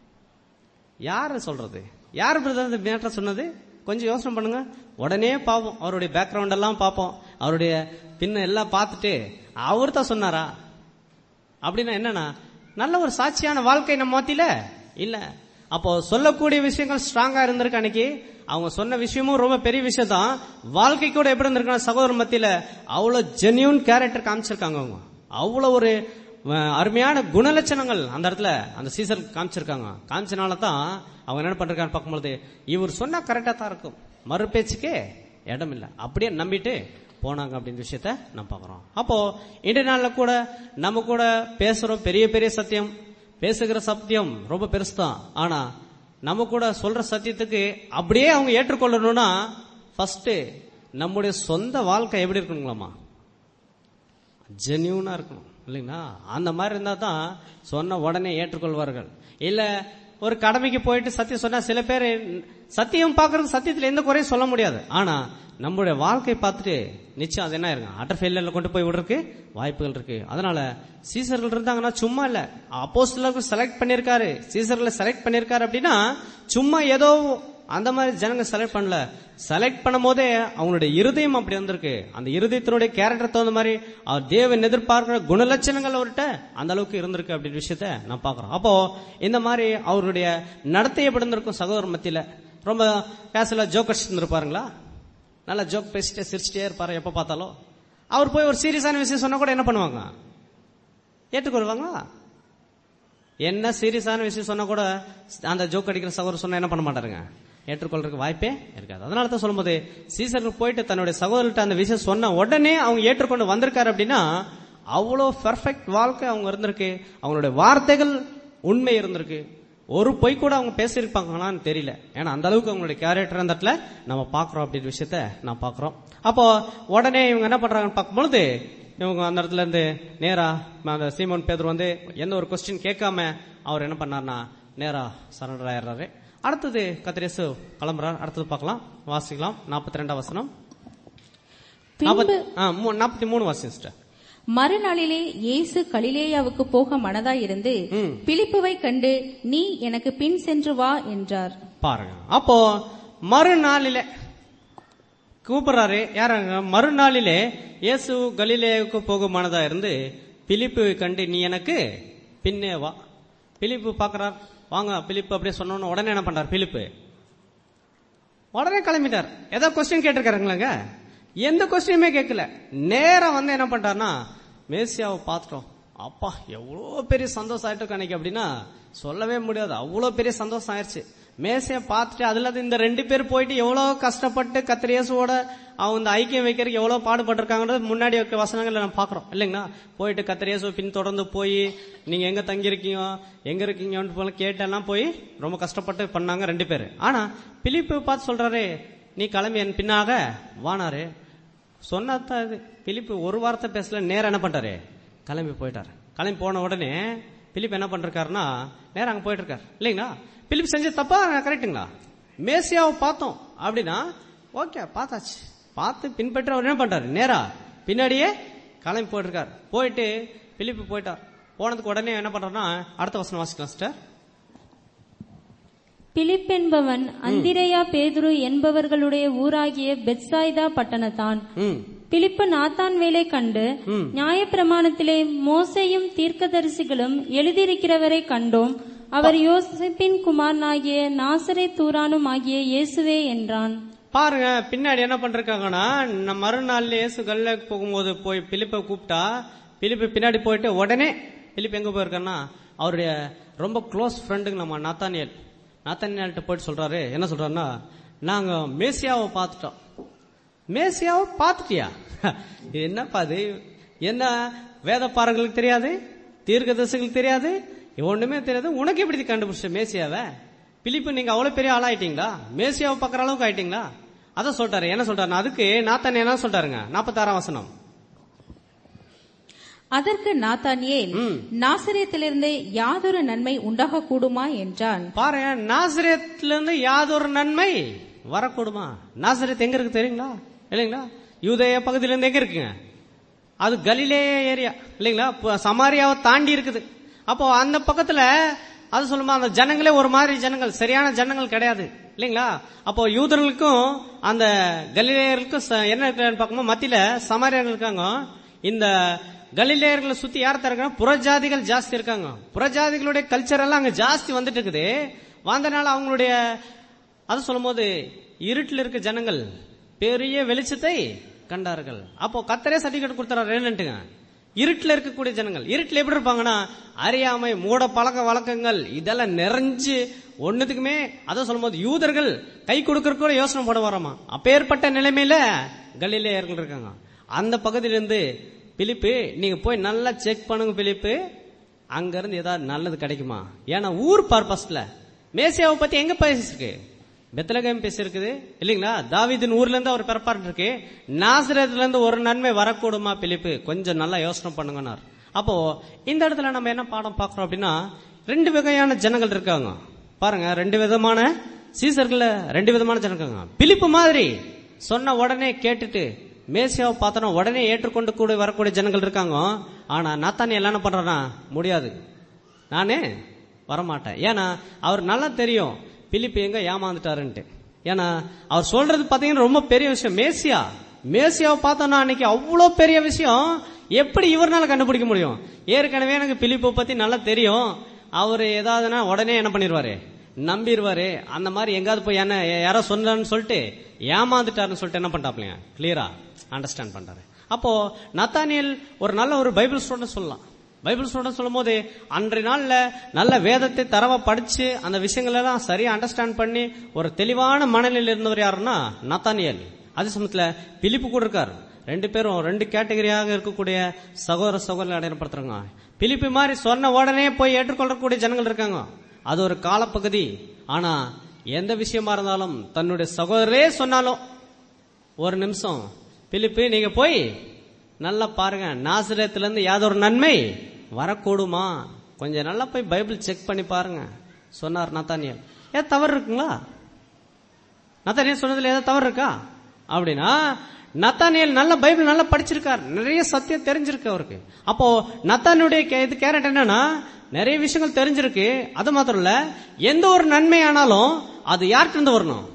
Speaker 1: யாரு சொல்றது யார் பிரதர் இந்த மேட்டர் சொன்னது கொஞ்சம் யோசனை பண்ணுங்க உடனே பார்ப்போம் அவருடைய பேக்ரவுண்ட் எல்லாம் பார்ப்போம் அவருடைய பின்ன எல்லாம் பார்த்துட்டு அவர் தான் சொன்னாரா அப்படின்னா என்னன்னா நல்ல ஒரு சாட்சியான வாழ்க்கை நம்ம மத்தியில இல்ல அப்போ சொல்லக்கூடிய விஷயங்கள் ஸ்ட்ராங்கா இருந்திருக்கு அன்னைக்கு அவங்க சொன்ன விஷயமும் ரொம்ப பெரிய விஷயம் தான் வாழ்க்கை கூட எப்படி இருந்திருக்காங்க சகோதரர் மத்தியில அவ்வளவு ஜென்யூன் கேரக்டர் காமிச்சிருக்காங்க அவங்க அவ்வளவு ஒரு அஹ், அருமையான குணலட்சணங்கள் அந்த இடத்துல அந்த சீசர் காமிச்சிருக்காங்க காமிச்சனால தான் அவங்க என்ன பண்றாங்க பார்க்கும்போது இவர் சொன்னா கரெக்டா தான் இருக்கும் மறு பேச்சுக்கே இடம் இல்லை அப்படியே நம்பிட்டு போனாங்க அப்படின்ற விஷயத்த நம்ம பார்க்கறோம் அப்போ இன்றைய நாள்ல கூட நம்ம கூட பேசுறோம் பெரிய பெரிய சத்தியம் பேசுகிற சத்தியம் ரொம்ப பெருசுதான் ஆனா நம்ம கூட சொல்ற சத்தியத்துக்கு அப்படியே அவங்க ஏற்றுக்கொள்ளணும்னா ஃபர்ஸ்ட் நம்முடைய சொந்த வாழ்க்கை எப்படி இருக்கணுங்களாமா ஜென்யூனா இருக்கணும் இல்லைங்களா அந்த மாதிரி இருந்தா தான் சொன்ன உடனே ஏற்றுக்கொள்வார்கள் இல்ல ஒரு கடமைக்கு போயிட்டு சத்தியம் சொன்னா சில பேர் சத்தியம் பார்க்கறது சத்தியத்துல எந்த குறையும் சொல்ல முடியாது ஆனா நம்மளுடைய வாழ்க்கை பார்த்துட்டு நிச்சயம் அது என்ன இருக்கும் அட்டர் ஃபெயிலியர்ல கொண்டு போய் விடுறதுக்கு வாய்ப்புகள் இருக்கு அதனால சீசர்கள் இருந்தாங்கன்னா சும்மா இல்ல அப்போஸ்தலர்கள் செலக்ட் பண்ணிருக்காரு சீசர்களை செலக்ட் பண்ணிருக்காரு அப்படின்னா சும்மா ஏதோ அந்த மாதிரி ஜனங்க செலக்ட் பண்ணல செலக்ட் பண்ணும் போதே அவங்களுடைய இருதயம் அப்படி வந்திருக்கு அந்த இருதயத்தினுடைய கேரக்டர் தகுந்த மாதிரி அவர் தேவன் எதிர்பார்க்கிற குணலட்சணங்கள் அவர்கிட்ட அந்த அளவுக்கு இருந்திருக்கு அப்படின்ற விஷயத்த நான் பாக்குறோம் அப்போ இந்த மாதிரி அவருடைய நடத்தை எப்படி இருந்திருக்கும் சகோதர மத்தியில ரொம்ப கேசுவலா ஜோக்கர்ஸ் இருந்திருப்பாருங்களா நல்லா ஜோக் பேசிட்டே சிரிச்சிட்டே இருப்பாரு எப்ப பார்த்தாலும் அவர் போய் ஒரு சீரியஸான விஷயம் சொன்னா கூட என்ன பண்ணுவாங்க ஏற்றுக்கொள்வாங்களா என்ன சீரியஸான விஷயம் சொன்னா கூட அந்த ஜோக் அடிக்கிற சகோதரர் சொன்னா என்ன பண்ண மாட்டாருங்க ஏற்றுக்கொள்றதுக்கு வாய்ப்பே இருக்காது அதனால தான் சொல்லும்போது சீசருக்கு போயிட்டு தன்னுடைய சகோதரர்கிட்ட அந்த விஷயம் சொன்ன உடனே அவங்க ஏற்றுக்கொண்டு வந்திருக்காரு அப்படின்னா அவ்வளோ பெர்ஃபெக்ட் வாழ்க்கை அவங்க இருந்திருக்கு அவங்களுடைய வார்த்தைகள் உண்மை இருந்திருக்கு ஒரு பொய் கூட அவங்க பேசியிருப்பாங்களான்னு தெரியல ஏன்னா அந்த அளவுக்கு அவங்களுடைய கேரக்டர் அந்த இடத்துல நம்ம பாக்குறோம் அப்படின்ற விஷயத்த நான் பாக்குறோம் அப்போ உடனே இவங்க என்ன பண்றாங்கன்னு பார்க்கும்பொழுது இவங்க அந்த இடத்துல இருந்து நேரா அந்த சீமோன் பேதர் வந்து எந்த ஒரு கொஸ்டின் கேட்காம அவர் என்ன பண்ணார்னா நேரா சரண்டர் ஆயிடுறாரு அடுத்தது கத்திரேசு கிளம்புறார் அடுத்தது பார்க்கலாம் வாசிக்கலாம் நாற்பத்தி ரெண்டாம் வசனம்
Speaker 3: பின்பு
Speaker 1: நாற்பத்தி மூணு வாசி சிஸ்டர்
Speaker 3: மறுநாளிலே இயேசு கலிலேயாவுக்கு போக மனதாயிருந்து
Speaker 1: ம்.
Speaker 3: பிலிப்புவை கண்டு நீ எனக்கு பின் சென்று வா என்றார்
Speaker 1: பாருங்க அப்போ மறுநாளிலே கூப்பிடுறாரு யாராங்க மறுநாளிலே இயேசு கலிலேயாவுக்கு போகுமானதா இருந்து பிலிப்புவை கண்டு நீ எனக்கு பின்னே வா பிலிப்பு பாக்குறார் வாங்க பிலிப்பு அப்படியே சொன்னோன்னு உடனே என்ன பண்றார் பிலிப்பு உடனே கிளம்பிட்டார் ஏதோ கொஸ்டின் கேட்டிருக்காருங்களாங்க எந்த கொஸ்டினுமே கேட்கல நேரா வந்து என்ன பண்றாருன்னா மேசியாவை பார்த்துட்டோம் அப்பா எவ்வளோ பெரிய சந்தோஷம் ஆயிட்டு அன்னைக்கு அப்படின்னா சொல்லவே முடியாது அவ்வளோ பெரிய சந்தோஷம் ஆயிடுச்சு மேசைய பார்த்துட்டு அதுல இந்த ரெண்டு பேர் போயிட்டு எவ்வளவு கஷ்டப்பட்டு கத்திரியேசுவோட அவங்க இந்த ஐக்கியம் வைக்கிறதுக்கு எவ்வளவு பாடுபட்டிருக்காங்கன்றது முன்னாடி இருக்க வசனங்கள்ல நம்ம பாக்குறோம் இல்லைங்களா போயிட்டு கத்திரியேசு பின் தொடர்ந்து போய் நீங்க எங்க தங்கி இருக்கீங்க எங்க இருக்கீங்கன்னு போல கேட்டெல்லாம் போய் ரொம்ப கஷ்டப்பட்டு பண்ணாங்க ரெண்டு பேர் ஆனா பிலிப்பு பார்த்து சொல்றாரு நீ கிளம்பி என் பின்னாக வானாரு சொன்னதான் இது பிலிப்பு ஒரு வார்த்தை பேசல நேரா என்ன பண்றாரு கிளம்பி போயிட்டாரு கிளம்பி போன உடனே பிலிப் என்ன பண்றாருன்னா நேரா அங்க போயிட்டு இருக்காரு இல்லைங்களா பிலிப் செஞ்ச தப்பா கரெக்ட்டுங்களா மேசியாவை பார்த்தோம் அப்படின்னா ஓகே பார்த்தாச்சு பார்த்து பின்பற்றி அவர் என்ன பண்றாரு நேரா பின்னாடியே கிளம்பி போயிட்டு இருக்காரு போயிட்டு பிலிப்பு போயிட்டார் போனதுக்கு உடனே என்ன பண்றாருன்னா அடுத்த வசனம் வாசிக்கலாம் சிஸ்டர்
Speaker 2: பிலிப் என்பவன் அந்திரேயா பேதுரு என்பவர்களுடைய ஊராகிய பெத்சாய்தா பட்டணத்தான்
Speaker 1: ம்
Speaker 2: பிலிப்பு நாத்தான் வேலை கண்டு நியாயப்பிரமாணத்திலே மோசையும் தீர்க்கதரிசிகளும் எழுதியிருக்கிறவரை கண்டோம் அவர் யோசிப்பின் குமாரனாகிய நாசரே தூரானும் ஆகிய இயேசுவே என்றான்
Speaker 1: பாருங்க பின்னாடி என்ன பண்றாங்கன்னா நம்ம மறுநாள் இயேசு கல்ல போகும்போது போய் பிலிப்பை கூப்பிட்டா பிலிப்பு பின்னாடி போயிட்டு உடனே பிலிப் எங்க போயிருக்காருன்னா அவருடைய ரொம்ப க்ளோஸ் ஃப்ரெண்டுங்க நம்ம நாத்தானியல் நாத்தானியல்கிட்ட போயிட்டு சொல்றாரு என்ன சொல்றாருன்னா நாங்க மேசியாவை பார்த்துட்டோம் மேசியாவை பார்த்துட்டியா இது என்னப்பா அது என்ன வேத பாரங்களுக்கு தெரியாது தீர்க்கதரிசிகளுக்கு தெரியாது ஒண்ணுமே தெரியாது உனக்கு எப்படி இது கண்டுபிடிச்ச மேசியாவை பிலிப்பு நீங்க அவ்வளவு பெரிய ஆளாயிட்டீங்களா மேசியாவை பார்க்கற அளவுக்கு ஆயிட்டீங்களா அதான் சொல்றாரு என்ன சொல்றாரு அதுக்கு நாத்தான் என்ன சொல்றாருங்க நாற்பத்தாறாம் வசனம்
Speaker 3: அதற்கு நாத்தானியேல்
Speaker 1: ம்.
Speaker 3: நாசரேத்திலிருந்து யாதொரு நன்மை உண்டாக கூடுமா என்றான்
Speaker 1: பாருங்க நாசரேத்துல இருந்து யாதொரு நன்மை வரக்கூடுமா நாசரேத் எங்க இருக்கு தெரியுங்களா இல்லைங்களா யூதேய பகுதியில இருந்து எங்க இருக்குங்க அது கலிலேய ஏரியா இல்லைங்களா இப்ப சமாரியாவை தாண்டி இருக்குது அப்போ அந்த பக்கத்துல அது சொல்லுமா அந்த ஜனங்களே ஒரு மாதிரி ஜனங்கள் சரியான ஜனங்கள் கிடையாது இல்லைங்களா அப்போ யூதர்களுக்கும் அந்த கலிலேயர்களுக்கும் ச- என்ன இருக்குன்னு பார்க்கும்போது மத்தியில சமாரியர்கள் இருக்காங்க இந்த கலிலேயர்களை சுத்தி யார் தருக்காங்க புறஜாதிகள் ஜாஸ்தி இருக்காங்க புறஜாதிகளுடைய கல்ச்சர் எல்லாம் அங்க ஜாஸ்தி வந்துட்டு இருக்குது வந்தனால அவங்களுடைய அது சொல்லும்போது இருட்டில் இருக்க ஜனங்கள் பெரிய வெளிச்சத்தை கண்டார்கள் அப்போ கத்தரே சர்டிபிகேட் கொடுத்தாரு என்னன்ட்டுங்க இருட்டுல இருக்கக்கூடிய ஜனங்கள் இருட்டுல எப்படி இருப்பாங்கன்னா அறியாமை மூட பழக்க வழக்கங்கள் இதெல்லாம் நிறைஞ்சு ஒண்ணுத்துக்குமே அதான் சொல்லும்போது யூதர்கள் கை கொடுக்கற கூட யோசனை போட வரோமா அப்பேற்பட்ட நிலைமையில கலிலேயர்கள் இருக்காங்க அந்த பகுதியிலிருந்து பிலிப்பு நீங்க போய் நல்லா செக் பண்ணுங்க பிலிப்பு அங்க இருந்து ஏதாவது நல்லது கிடைக்குமா ஏன்னா ஊர் பர்பஸ்ல மேசியாவை பத்தி எங்க பேசிருக்கு பெத்தலகம் பேசியிருக்குது இல்லைங்களா தாவீதின் ஊர்ல இருந்து அவர் பிறப்பாரு இருக்கு நாசிரத்துல இருந்து ஒரு நன்மை வரக்கூடுமா பிலிப்பு கொஞ்சம் நல்லா யோசனை பண்ணுங்கன்னார் அப்போ இந்த இடத்துல நம்ம என்ன பாடம் பார்க்கறோம் அப்படின்னா ரெண்டு வகையான ஜனங்கள் இருக்காங்க பாருங்க ரெண்டு விதமான சீசர்கள்ல ரெண்டு விதமான ஜனங்கள் இருக்காங்க பிலிப்பு மாதிரி சொன்ன உடனே கேட்டுட்டு மேசியாவை பார்த்தோன்னா உடனே ஏற்றுக்கொண்டு கூட வரக்கூடிய ஜனங்கள் இருக்காங்க ஆனா நாத்தானி எல்லாம் என்ன பண்றனா முடியாது நானே வரமாட்டேன் ஏன்னா அவர் நல்லா தெரியும் பிலிப்பு எங்க ஏமாந்துட்டாருன்ட்டு ஏன்னா அவர் சொல்றது பாத்தீங்கன்னா ரொம்ப பெரிய விஷயம் மேசியா மேசியாவை பார்த்தோம்னா அன்னைக்கு அவ்வளோ பெரிய விஷயம் எப்படி இவர்னால கண்டுபிடிக்க முடியும் ஏற்கனவே எனக்கு பிலிப்பை பத்தி நல்லா தெரியும் அவர் ஏதாவதுன்னா உடனே என்ன பண்ணிடுவாரு நம்பிடுவாரு அந்த மாதிரி எங்காவது போய் என்ன யாரோ சொன்னான்னு சொல்லிட்டு ஏமாந்துட்டாருன்னு சொல்லிட்டு என்ன பண்ணிட்டாப்லையா கிளியரா அண்டர்ஸ்டாண்ட் பண்றாரு அப்போ நத்தானியல் ஒரு நல்ல ஒரு பைபிள் ஸ்டூடெண்ட் சொல்லலாம் பைபிள் ஸ்டூடெண்ட் சொல்லும் போது அன்றைய நாள்ல நல்ல வேதத்தை தரவா படிச்சு அந்த விஷயங்கள் எல்லாம் சரியா அண்டர்ஸ்டாண்ட் பண்ணி ஒரு தெளிவான மனநிலையில் இருந்தவர் யாருன்னா நத்தானியல் அதே சமயத்துல பிலிப்பு கூட இருக்கார் ரெண்டு பேரும் ரெண்டு கேட்டகரியாக இருக்கக்கூடிய சகோதர சகோதரர்கள் அடையாளப்படுத்துறாங்க பிலிப்பு மாதிரி சொன்ன உடனே போய் ஏற்றுக்கொள்ளக்கூடிய ஜனங்கள் இருக்காங்க அது ஒரு காலப்பகுதி ஆனா எந்த விஷயமா இருந்தாலும் தன்னுடைய சகோதரரே சொன்னாலும் ஒரு நிமிஷம் பிலிப்பு நீங்க போய் நல்லா பாருங்க நாசிரியத்துல இருந்து யாதொரு ஒரு நன்மை வரக்கூடுமா கொஞ்சம் நல்லா போய் பைபிள் செக் பண்ணி பாருங்க சொன்னார் நத்தானியல் ஏன் தவறு இருக்குங்களா நத்தானியல் சொன்னதுல ஏதாவது தவறு இருக்கா அப்படின்னா நத்தானியல் நல்ல பைபிள் நல்லா படிச்சிருக்கார் நிறைய சத்தியம் தெரிஞ்சிருக்கு அவருக்கு அப்போ நத்தானுடைய கே- இது கேரட் என்னன்னா நிறைய விஷயங்கள் தெரிஞ்சிருக்கு அது மாத்திரம் இல்ல எந்த ஒரு நன்மை ஆனாலும் அது யார்கிட்ட இருந்து வரணும்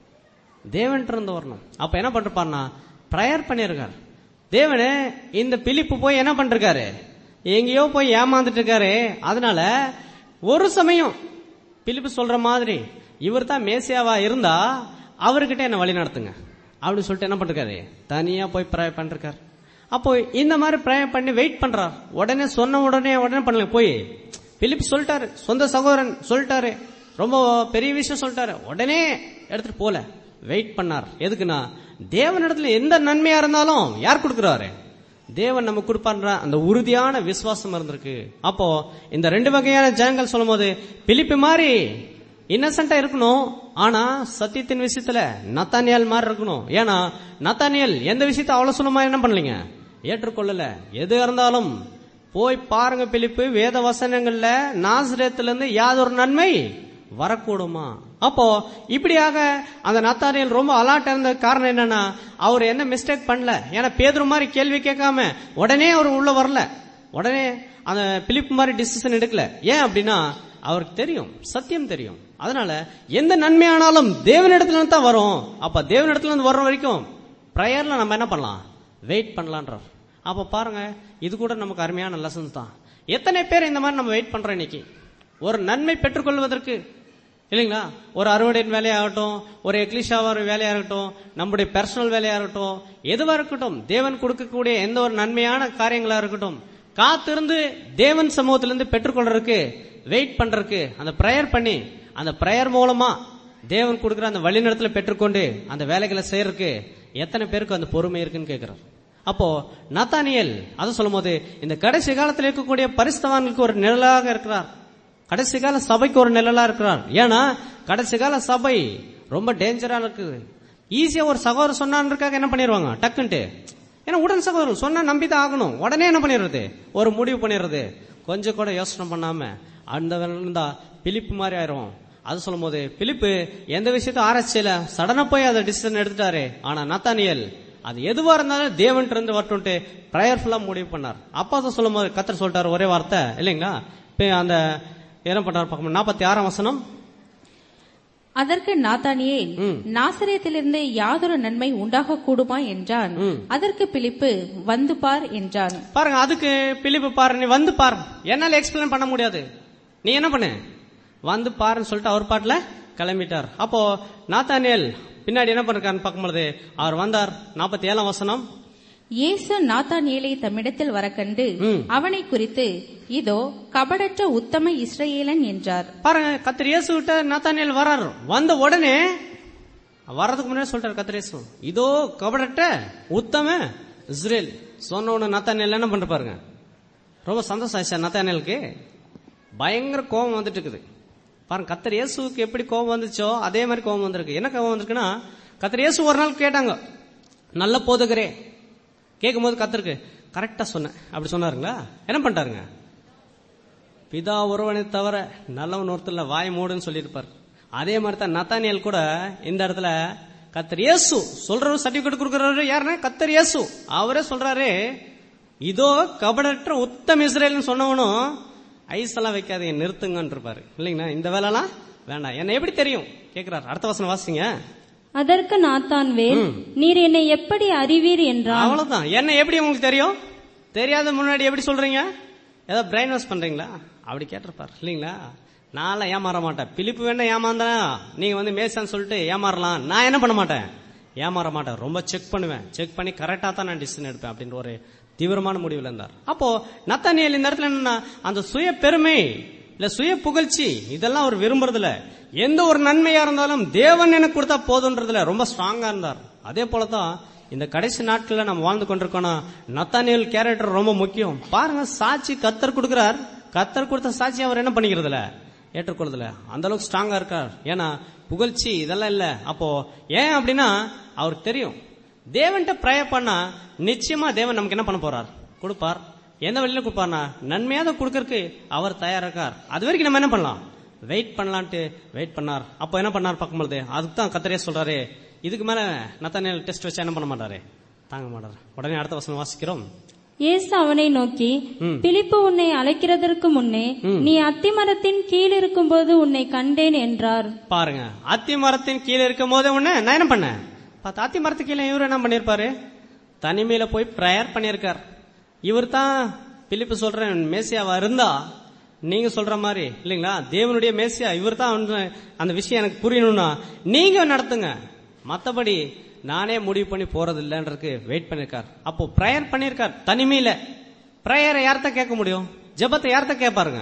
Speaker 1: தேவன்கிட்ட இருந்து வரணும் அப்ப என்ன பண்றாருன்னா ப்ரேயர் பண்ணிருக்கார் தேவனே இந்த பிலிப்பு போய் என்ன பண்றாரு எங்கேயோ போய் ஏமாந்துட்டு இருக்காரு அதனால ஒரு சமயம் பிலிப்பு சொல்ற மாதிரி இவர் தான் மேசியாவா இருந்தா அவர்கிட்ட என்ன வழி நடத்துங்க அப்படின்னு சொல்லிட்டு என்ன பண்றாரு தனியா போய் ப்ரே பண்றாரு அப்போ இந்த மாதிரி ப்ரே பண்ணி வெயிட் பண்றார் உடனே சொன்ன உடனே உடனே பண்ணல போய் பிலிப் சொல்லிட்டாரு சொந்த சகோதரன் சொல்லிட்டாரு ரொம்ப பெரிய விஷயம் சொல்லிட்டாரு உடனே எடுத்துட்டு போல வெயிட் பண்ணார் எதுக்குன்னா தேவனிடத்துல எந்த நன்மையா இருந்தாலும் யார் கொடுக்கறாரு தேவன் நம்ம கொடுப்பான்ற அந்த உறுதியான விசுவாசம் இருந்திருக்கு அப்போ இந்த ரெண்டு வகையான ஜனங்கள் சொல்லும் போது பிலிப்பி மாதிரி இன்னசென்டா இருக்கணும் ஆனா சத்தியத்தின் விஷயத்துல நத்தானியல் மாதிரி இருக்கணும் ஏன்னா நத்தானியல் எந்த விஷயத்த அவ்வளவு சுலமா என்ன பண்ணலீங்க ஏற்றுக்கொள்ளல எது இருந்தாலும் போய் பாருங்க பிலிப்பு வேத வசனங்கள்ல நாசிரியத்துல இருந்து யாதொரு நன்மை வரக்கூடுமா அப்போ இப்படியாக அந்த நத்தானியல் ரொம்ப அலாட்டா இருந்த காரணம் என்னன்னா அவர் என்ன மிஸ்டேக் பண்ணல ஏன்னா பேதுரு மாதிரி கேள்வி கேட்காம உடனே அவர் உள்ள வரல உடனே அந்த பிலிப் மாதிரி டிசிஷன் எடுக்கல ஏன் அப்படின்னா அவருக்கு தெரியும் சத்தியம் தெரியும் அதனால எந்த நன்மையானாலும் தேவனிடத்துல இருந்து தான் வரும் அப்ப தேவனிடத்துல இருந்து வர்ற வரைக்கும் ப்ரேயர்ல நம்ம என்ன பண்ணலாம் வெயிட் பண்ணலான்றார் அப்ப பாருங்க இது கூட நமக்கு அருமையான லெசன்ஸ் தான் எத்தனை பேர் இந்த மாதிரி நம்ம வெயிட் பண்றோம் இன்னைக்கு ஒரு நன்மை பெற்றுக்கொள்வதற்கு இல்லைங்களா ஒரு அறுவடையின் வேலையாகட்டும் ஒரு எக்லிஷாவா வேலையா இருக்கட்டும் நம்முடைய பர்சனல் வேலையா இருக்கட்டும் எதுவா இருக்கட்டும் தேவன் கொடுக்கக்கூடிய எந்த ஒரு நன்மையான காரியங்களா இருக்கட்டும் காத்திருந்து தேவன் சமூகத்திலிருந்து பெற்றுக்கொள்றதுக்கு வெயிட் பண்றதுக்கு அந்த ப்ரேயர் பண்ணி அந்த ப்ரேயர் மூலமா தேவன் கொடுக்கிற அந்த வழிநடத்துல பெற்றுக்கொண்டு அந்த வேலைகளை செய்யறதுக்கு எத்தனை பேருக்கு அந்த பொறுமை இருக்குன்னு கேட்கிறார் அப்போ நத்தானியல் அதை சொல்லும் போது இந்த கடைசி காலத்தில் இருக்கக்கூடிய பரிசுத்தவான்களுக்கு ஒரு நிழலாக இருக்கிறார் கடைசி கால சபைக்கு ஒரு நிழலா இருக்கிறார் ஏன்னா கடைசி கால சபை ரொம்ப டேஞ்சரா இருக்குது ஈஸியா ஒரு சகோதரர் சொன்னான்றக்காக என்ன பண்ணிடுவாங்க டக்குன்ட்டு ஏன்னா உடன் சகோதரர் சொன்னா நம்பிதான் ஆகணும் உடனே என்ன பண்ணிடுறது ஒரு முடிவு பண்ணிடுறது கொஞ்சம் கூட யோசனை பண்ணாம அந்த இருந்தா பிலிப்பு மாதிரி ஆயிரும் அது சொல்லும் போது பிலிப்பு எந்த விஷயத்த ஆராய்ச்சியில சடனா போய் அதை டிசிஷன் எடுத்துட்டாரு ஆனா நத்தானியல் அது எதுவா இருந்தாலும் தேவன் இருந்து வரட்டும்ட்டு ப்ரேயர்ஃபுல்லா முடிவு பண்ணார் அப்பா தான் சொல்லும் போது கத்தர் சொல்லிட்டாரு ஒரே வார்த்தை இல்லைங்களா இப்ப அந்த என்ன பண்றாரு பார்க்கணும் நாற்பத்தி ஆறாம் வசனம்
Speaker 3: அதற்கு நாத்தானியேல் நாசரேத்திலிருந்து யாதொரு நன்மை உண்டாக கூடுமா என்றான் அதற்கு பிலிப்பு வந்து பார் என்றான்
Speaker 1: பாருங்க அதுக்கு பிலிப்பு பாரு நீ வந்து பாரு என்னால எக்ஸ்பிளைன் பண்ண முடியாது நீ என்ன பண்ணு வந்து பாருன்னு சொல்லிட்டு அவர் பாட்டுல கிளம்பிட்டார் அப்போ நாத்தானியல் பின்னாடி என்ன பண்ணிருக்காருன்னு பார்க்கும்பொழுது அவர் வந்தார் நாற்பத்தி ஏழாம் வசனம்
Speaker 3: இயேசு நாத்தானியேலை தம்மிடத்தில் வரக்கண்டு
Speaker 1: ம்.
Speaker 3: அவனை குறித்து இதோ கபடற்ற உத்தம இஸ்ரவேலன் என்றார்
Speaker 1: பாருங்க கத்திரி இயேசு கிட்ட நாத்தானியல் வராரு வந்த உடனே வர்றதுக்கு முன்னாடி சொல்றாரு கத்திரி இயேசு இதோ கபடட்ட உத்தம இஸ்ரேல் சொன்ன உடனே நாத்தானியல் என்ன பண்ற பாருங்க ரொம்ப சந்தோஷம் ஆச்சா நாத்தானியலுக்கு பயங்கர கோபம் வந்துட்டு இருக்குது பாருங்க கத்தர் இயேசுக்கு எப்படி கோபம் வந்துச்சோ அதே மாதிரி கோபம் வந்திருக்கு என்ன கோபம் வந்திருக்குன்னா கத்தர் இயேசு ஒரு நாள் கேட்டாங்க நல்ல போதகரே கேட்கும் போது கத்தருக்கு கரெக்டா சொன்னேன் அப்படி சொன்னாருங்களா என்ன பண்ணிட்டாருங்க பிதா ஒருவனை தவிர நல்லவன் ஒருத்தர் வாய் மூடுன்னு சொல்லியிருப்பார் அதே மாதிரி தான் நத்தானியல் கூட இந்த இடத்துல கத்தர் இயேசு சொல்றவர் சர்டிபிகேட் கொடுக்கறவரு யாருன்னா கத்தர் இயேசு அவரே சொல்றாரு இதோ கபடற்ற உத்தம் இஸ்ரேல்னு சொன்னவனும் ஐஸ் எல்லாம் வைக்காதீங்க நிறுத்துங்கன்னு இருப்பாரு இல்லைங்களா இந்த வேலைலாம் வேண்டாம் என்ன எப்படி தெரியும் கேக்குறாரு அடுத்த வசனம் வாசிங்க
Speaker 2: அதற்கு நாத்தான்வேல் நீர் என்னை எப்படி அறிவீர் என்றான்
Speaker 1: அவ்வளவுதான் என்ன எப்படி உங்களுக்கு தெரியும் தெரியாத முன்னாடி எப்படி சொல்றீங்க ஏதோ பிரெயின் வாஷ் பண்றீங்களா அப்படி கேட்டிருப்பார் இல்லைங்களா நான்லாம் ஏமாற மாட்டேன் பிலிப்பு வேணா ஏமாந்தா நீங்க வந்து மேசான்னு சொல்லிட்டு ஏமாறலாம் நான் என்ன பண்ண மாட்டேன் ஏமாற மாட்டேன் ரொம்ப செக் பண்ணுவேன் செக் பண்ணி கரெக்டா தான் நான் டிசிஷன் எடுப்பேன் அப்படின்ற ஒரு தீவிரமான முடிவில் இருந்தார் அப்போ நத்தானியல் இந்த இடத்துல என்னன்னா அந்த சுய பெருமை இல்ல சுய புகழ்ச்சி இதெல்லாம் அவர் விரும்புறதில்ல எந்த ஒரு நன்மையா இருந்தாலும் தேவன் எனக்கு கொடுத்தா போதுன்றதுல ரொம்ப ஸ்ட்ராங்கா இருந்தார் அதே போலதான் இந்த கடைசி நாட்கள்ல நம்ம வாழ்ந்து கொண்டிருக்கோம்னா நத்தானியல் கேரக்டர் ரொம்ப முக்கியம் பாருங்க சாட்சி கத்தர் கொடுக்கிறார் கத்தர் கொடுத்த சாட்சி அவர் என்ன பண்ணிக்கிறதுல ஏற்றுக்கொள்றதுல அந்த அளவுக்கு ஸ்ட்ராங்கா இருக்கார் ஏன்னா புகழ்ச்சி இதெல்லாம் இல்ல அப்போ ஏன் அப்படின்னா அவருக்கு தெரியும் தேவன்கிட்ட ப்ரேயர் பண்ணா நிச்சயமா தேவன் நமக்கு என்ன பண்ண போறார் கொடுப்பார் எந்த வழியில கொடுப்பார்னா நன்மையாக கொடுக்கறதுக்கு அவர் தயாரா இருக்கார் அது வரைக்கும் நம்ம என்ன பண்ணலாம் வெயிட் பண்ணலான்ட்டு வெயிட் பண்ணார் அப்போ என்ன பண்ணார் பார்க்கும்போது அதுக்கு தான் கத்தரே சொல்றாரு இதுக்கு மேல நத்தானியல் டெஸ்ட் வச்சா என்ன பண்ண மாட்டாரு தாங்க மாட்டாரு உடனே அடுத்த வசனம் வாசிக்கிறோம்
Speaker 2: இயேசு அவனை நோக்கி பிலிப்பு உன்னை அழைக்கிறதற்கு முன்னே நீ அத்திமரத்தின் கீழ் இருக்கும்போது உன்னை கண்டேன் என்றார்
Speaker 1: பாருங்க அத்தி மரத்தின் கீழே இருக்கும் போதே ஒண்ணு நான் என்ன பண்ணேன் பார்த்து அத்தி மரத்துக்கு கீழே இவரு என்ன பண்ணிருப்பாரு தனிமையில போய் ப்ரேயர் பண்ணியிருக்கார் இவர் தான் பிலிப்பு சொல்றேன் மேசியாவா இருந்தா நீங்க சொல்ற மாதிரி இல்லைங்களா தேவனுடைய மேசியா இவர் தான் வந்து அந்த விஷயம் எனக்கு புரியணும்னா நீங்க நடத்துங்க மத்தபடி நானே முடிவு பண்ணி போறது இல்லைன்றதுக்கு வெயிட் பண்ணிருக்கார் அப்போ ப்ரேயர் பண்ணிருக்கார் தனிமையில ப்ரேயரை யார்கிட்ட கேட்க முடியும் ஜெபத்தை யார்கிட்ட கேட்பாருங்க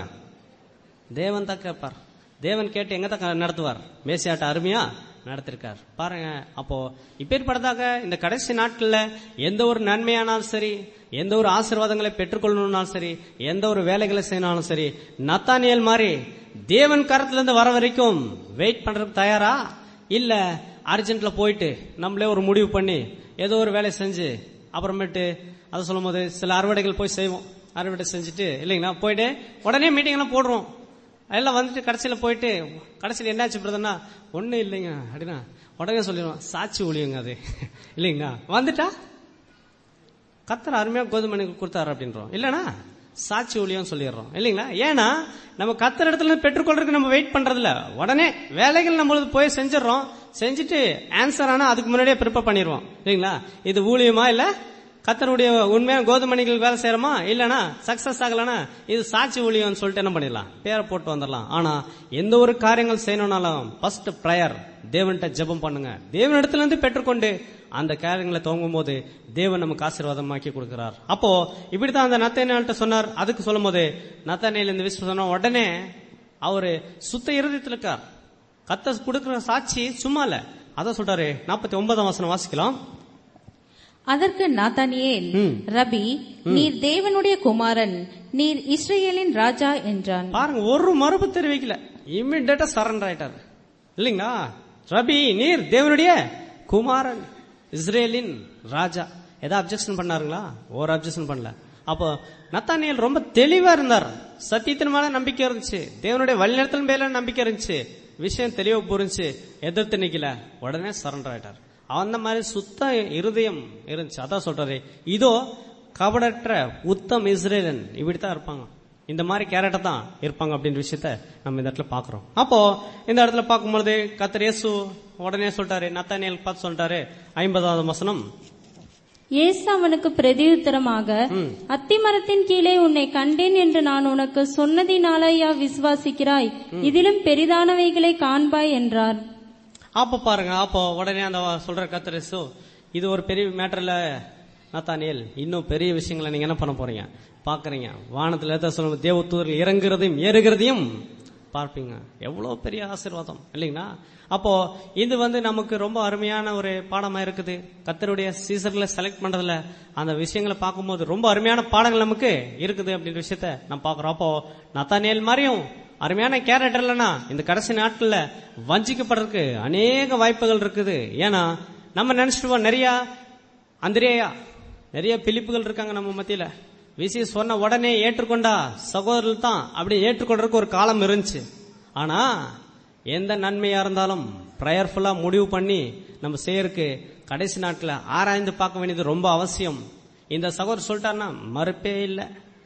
Speaker 1: தேவன் தான் கேட்பார் தேவன் கேட்டு எங்க தான் நடத்துவார் மேசியாட்ட அருமையா நடத்திருக்கார் பாருங்க அப்போ இப்பேற்பட்டதாக இந்த கடைசி நாட்கள்ல எந்த ஒரு நன்மையானாலும் சரி எந்த ஒரு ஆசீர்வாதங்களை பெற்றுக்கொள்ளணும்னாலும் சரி எந்த ஒரு வேலைகளை செய்யணாலும் சரி நத்தானியல் மாதிரி தேவன் கரத்துல இருந்து வர வரைக்கும் வெயிட் பண்றதுக்கு தயாரா இல்ல அர்ஜென்ட்ல போயிட்டு நம்மளே ஒரு முடிவு பண்ணி ஏதோ ஒரு வேலையை செஞ்சு அப்புறமேட்டு அதை சொல்லும் போது சில அறுவடைகள் போய் செய்வோம் அறுவடை செஞ்சுட்டு இல்லைங்களா போயிட்டு உடனே மீட்டிங் எல்லாம் போடுறோம் எல்லாம் வந்துட்டு கடைசியில போயிட்டு கடைசியில என்னாச்சு பிரதர்னா ஒண்ணும் இல்லைங்க அப்படின்னா உடனே சொல்லிடுவோம் சாட்சி ஒளியுங்க அது இல்லைங்களா வந்துட்டா கத்தர் அருமையா கோதுமை கொடுத்தாரு அப்படின்றோம் இல்லனா சாட்சி ஒளியும் சொல்லிடுறோம் இல்லைங்களா ஏன்னா நம்ம கத்தர் இடத்துல இருந்து பெற்றுக்கொள்றதுக்கு நம்ம வெயிட் பண்றது இல்ல உடனே வேலைகள் நம்மளுக்கு போய் செஞ்சிடறோம் செஞ்சுட்டு ஆன்சர் ஆனா அதுக்கு முன்னாடியே ப்ரிப்பேர் பண்ணிடுவோம் இல்லைங்களா இது ஊழியமா இல்ல கத்தருடைய உண்மையான கோதுமணிகள் வேலை செய்யறோமா இல்லனா சக்சஸ் ஆகலனா இது சாட்சி ஊழியம்னு சொல்லிட்டு என்ன பண்ணிடலாம் பேரை போட்டு வந்துடலாம் ஆனா எந்த ஒரு காரியங்கள் செய்யணும்னாலும் ஃபர்ஸ்ட் ப்ரேயர் தேவன்கிட்ட ஜெபம் பண்ணுங்க தேவன் இடத்துல இருந்து பெற்றுக்கொண்டு அந்த காரியங்களை துவங்கும் போது தேவன் நமக்கு ஆசீர்வாதமாக்கி கொடுக்கிறார் அப்போ இப்படித்தான் அந்த நத்தனையாள்கிட்ட சொன்னார் அதுக்கு சொல்லும் போது நத்தனையில இந்த விஷயம் சொன்ன உடனே அவரு சுத்த இருதயத்தில் இருக்கார் கத்த கொடுக்கிற சாட்சி சும்மா இல்ல அதான் சொல்றாரு நாற்பத்தி ஒன்பதாம் வசனம் வாசிக்கலாம்
Speaker 3: அதற்கு நாத்தானியேல் ரபி நீர் தேவனுடைய குமாரன் நீர் இஸ்ரேலின் ராஜா என்றான்
Speaker 1: பாருங்க ஒரு மறுப்பு தெரிவிக்கல இம்மிடியா சரண்டர் ஆயிட்டாரு இல்லைங்களா ரபி நீர் தேவனுடைய குமாரன் இஸ்ரேலின் ராஜா ஏதாவது அப்செக்ஷன் பண்ணாருங்களா ஒரு அப்செக்ஷன் பண்ணல அப்போ நத்தானியல் ரொம்ப தெளிவா இருந்தார் சத்தியத்தின் மேல நம்பிக்கை இருந்துச்சு தேவனுடைய வழிநடத்தல் மேல நம்பிக்கை இருந்துச்சு விஷயம் தெளிவா புரிஞ்சு எதிர்த்து நிக்கல உடனே சரண்டர் ஆயிட்டார் அந்த மாதிரி சுத்த இருதயம் இருந்துச்சு அதான் சொல்றாரு இதோ கபடற்ற உத்தம் இஸ்ரேலன் இப்படித்தான் இருப்பாங்க இந்த மாதிரி கேரக்டர் தான் இருப்பாங்க அப்படின்ற விஷயத்த நம்ம இந்த இடத்துல பாக்குறோம் அப்போ இந்த இடத்துல பார்க்கும்பொழுது கத்தர் இயேசு உடனே சொல்லிட்டாரு நத்தானியல் பார்த்து சொல்லிட்டாரு ஐம்பதாவது வசனம்
Speaker 2: இயேசு அவனுக்கு பிரதியுத்தரமாக அத்திமரத்தின் கீழே உன்னை கண்டேன் என்று நான் உனக்கு சொன்னதினாலயா விசுவாசிக்கிறாய் இதிலும் பெரிதானவைகளை காண்பாய் என்றார்
Speaker 1: அப்ப பாருங்க அப்போ உடனே அந்த சொல்ற கத்தரசு இது ஒரு பெரிய மேட்டர்ல நத்தானியல் இன்னும் பெரிய விஷயங்களை நீங்க என்ன பண்ண போறீங்க பாக்குறீங்க வானத்துல ஏத்த சொல்லும் தேவதூதர்கள் இறங்குறதையும் ஏறுகிறதையும் பார்ப்பீங்க எவ்வளவு பெரிய ஆசீர்வாதம் இல்லைங்களா அப்போ இது வந்து நமக்கு ரொம்ப அருமையான ஒரு பாடமா இருக்குது கத்தருடைய சீசர்ல செலக்ட் பண்றதுல அந்த விஷயங்களை பார்க்கும்போது ரொம்ப அருமையான பாடங்கள் நமக்கு இருக்குது அப்படின்ற விஷயத்த நம்ம பாக்குறோம் அப்போ நத்தானியல் மாதிரியும் அருமையான கேரக்டர் இல்லைன்னா இந்த கடைசி நாட்கள்ல வஞ்சிக்கப்படுறதுக்கு அநேக வாய்ப்புகள் இருக்குது ஏன்னா நம்ம நினைச்சிட்டு நிறைய அந்திரேயா நிறைய பிலிப்புகள் இருக்காங்க நம்ம மத்தியில விசி சொன்ன உடனே ஏற்றுக்கொண்டா சகோதரர்கள் தான் அப்படி ஏற்றுக்கொள்றதுக்கு ஒரு காலம் இருந்துச்சு ஆனா எந்த நன்மையா இருந்தாலும் ப்ரேயர்ஃபுல்லா முடிவு பண்ணி நம்ம செய்யறதுக்கு கடைசி நாட்கள ஆராய்ந்து பார்க்க வேண்டியது ரொம்ப அவசியம் இந்த சகோதரர் சொல்லிட்டாருன்னா மறுப்பே இல்லை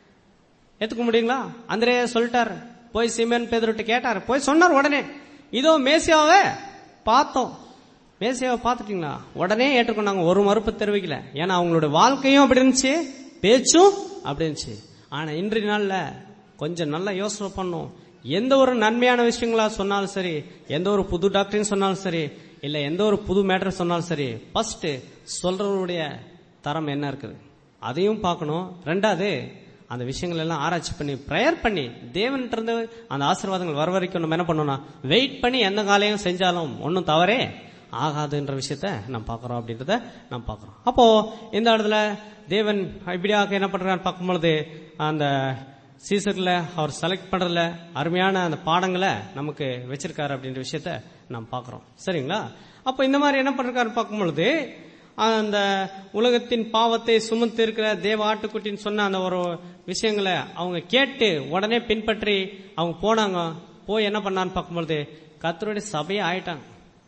Speaker 1: ஏத்துக்க முடியுங்களா அந்திரே சொல்லிட்டார் போய் சிமன் பேதர்கிட்ட கேட்டார் போய் சொன்னார் உடனே இதோ மேசியாவை பார்த்தோம் மேசியாவை பார்த்துட்டீங்களா உடனே ஏற்றுக்கொண்டாங்க ஒரு மறுப்பு தெரிவிக்கல ஏன்னா அவங்களோட வாழ்க்கையும் அப்படி இருந்துச்சு பேச்சும் அப்படி இருந்துச்சு ஆனா இன்றைய நாள்ல கொஞ்சம் நல்லா யோசனை பண்ணும் எந்த ஒரு நன்மையான விஷயங்களா சொன்னாலும் சரி எந்த ஒரு புது டாக்டரின் சொன்னாலும் சரி இல்ல எந்த ஒரு புது மேட்டர் சொன்னாலும் சரி ஃபர்ஸ்ட் சொல்றவருடைய தரம் என்ன இருக்குது அதையும் பார்க்கணும் ரெண்டாவது அந்த விஷயங்கள் எல்லாம் ஆராய்ச்சி பண்ணி ப்ரேயர் பண்ணி தேவன்கிட்ட இருந்து அந்த ஆசீர்வாதங்கள் வர வரைக்கும் நம்ம என்ன பண்ணோம்னா வெயிட் பண்ணி எந்த காலையும் செஞ்சாலும் ஒன்றும் தவறே ஆகாதுன்ற விஷயத்த நம்ம பார்க்கறோம் அப்படின்றத நம்ம பார்க்கறோம் அப்போ இந்த இடத்துல தேவன் இப்படியாக என்ன பண்றாரு பார்க்கும்பொழுது அந்த சீசர்ல அவர் செலக்ட் பண்றதுல அருமையான அந்த பாடங்களை நமக்கு வச்சிருக்காரு அப்படின்ற விஷயத்த நம்ம பார்க்கறோம் சரிங்களா அப்போ இந்த மாதிரி என்ன பண்றாரு பார்க்கும்பொழுது அந்த உலகத்தின் பாவத்தை சுமந்து இருக்கிற தேவ ஆட்டுக்குட்டின்னு சொன்ன அந்த ஒரு விஷயங்களை அவங்க கேட்டு உடனே பின்பற்றி அவங்க போனாங்க போய் என்ன பண்ணான்னு பார்க்கும்பொழுது கத்தருடைய சபையே ஆயிட்டாங்க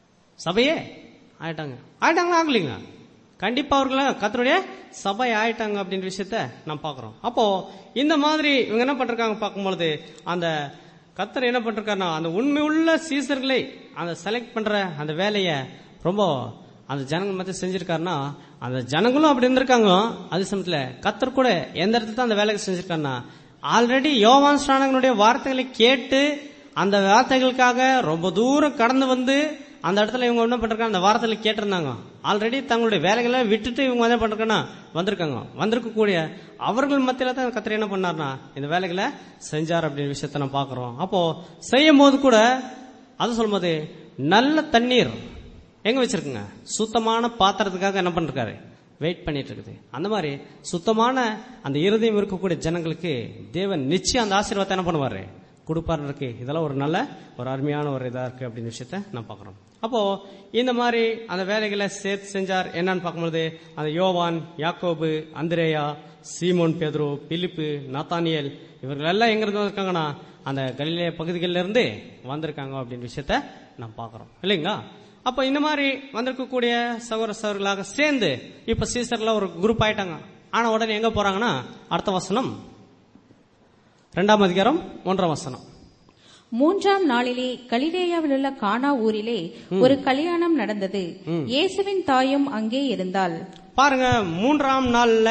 Speaker 1: சபையே ஆயிட்டாங்க ஆயிட்டாங்களா ஆகலைங்க கண்டிப்பா அவர்கள கத்தருடைய சபை ஆயிட்டாங்க அப்படின்ற விஷயத்த நாம் பார்க்கிறோம் அப்போ இந்த மாதிரி இவங்க என்ன பண்றாங்க பார்க்கும்பொழுது அந்த கத்தர் என்ன பண்றாருன்னா அந்த உண்மை உள்ள சீசர்களை அந்த செலக்ட் பண்ற அந்த வேலையை ரொம்ப அந்த ஜனங்கள் மத்திய செஞ்சிருக்காருன்னா அந்த ஜனங்களும் அப்படி இருந்திருக்காங்க அதே சமயத்துல கத்தர் கூட எந்த இடத்துல தான் அந்த வேலையை செஞ்சிருக்காருன்னா ஆல்ரெடி யோவான் ஸ்நானகனுடைய வார்த்தைகளை கேட்டு அந்த வார்த்தைகளுக்காக ரொம்ப தூரம் கடந்து வந்து அந்த இடத்துல இவங்க என்ன பண்றாங்க அந்த வார்த்தையில கேட்டிருந்தாங்க ஆல்ரெடி தங்களுடைய வேலைகளை விட்டுட்டு இவங்க என்ன பண்றாங்கன்னா வந்திருக்காங்க வந்திருக்கக்கூடிய அவர்கள் மத்தியில தான் கத்திர என்ன பண்ணார்னா இந்த வேலைகளை செஞ்சார் அப்படின்ற விஷயத்த நம்ம பாக்குறோம் அப்போ செய்யும் போது கூட அது சொல்லும்போது நல்ல தண்ணீர் எங்க வச்சிருக்குங்க சுத்தமான பாத்திரத்துக்காக என்ன பண்ணிருக்காரு வெயிட் பண்ணிட்டு இருக்குது அந்த மாதிரி சுத்தமான அந்த இருதயம் இருக்கக்கூடிய ஜனங்களுக்கு தேவன் நிச்சயம் அந்த ஆசீர்வாதத்தை என்ன பண்ணுவாரு கொடுப்பாரு இருக்கு இதெல்லாம் ஒரு நல்ல ஒரு அருமையான ஒரு இதா இருக்கு அப்படின்னு விஷயத்த நான் பாக்குறோம் அப்போ இந்த மாதிரி அந்த வேலைகளை சேர்த்து செஞ்சார் என்னன்னு பார்க்கும்போது அந்த யோவான் யாக்கோபு அந்திரேயா சீமோன் பேதுரு பிலிப்பு நாத்தானியல் இவர்கள் எல்லாம் எங்க இருந்து வந்திருக்காங்கன்னா அந்த கலிலே பகுதிகளில இருந்து வந்திருக்காங்க அப்படின்னு விஷயத்த நாம் பார்க்கிறோம் இல்லைங்களா அப்ப இந்த மாதிரி வந்திருக்கக்கூடிய சகோதர சகோதரர்களாக சேர்ந்து இப்ப சீசர்ல ஒரு குரூப் ஆயிட்டாங்க ஆனா உடனே எங்க போறாங்கன்னா அடுத்த வசனம் ரெண்டாம் அதிகாரம் ஒன்றாம் வசனம்
Speaker 3: மூன்றாம் நாளிலே கலிலேயாவில் உள்ள கானா ஊரிலே ஒரு கல்யாணம் நடந்தது இயேசுவின் தாயும் அங்கே இருந்தாள்
Speaker 1: பாருங்க மூன்றாம் நாள்ல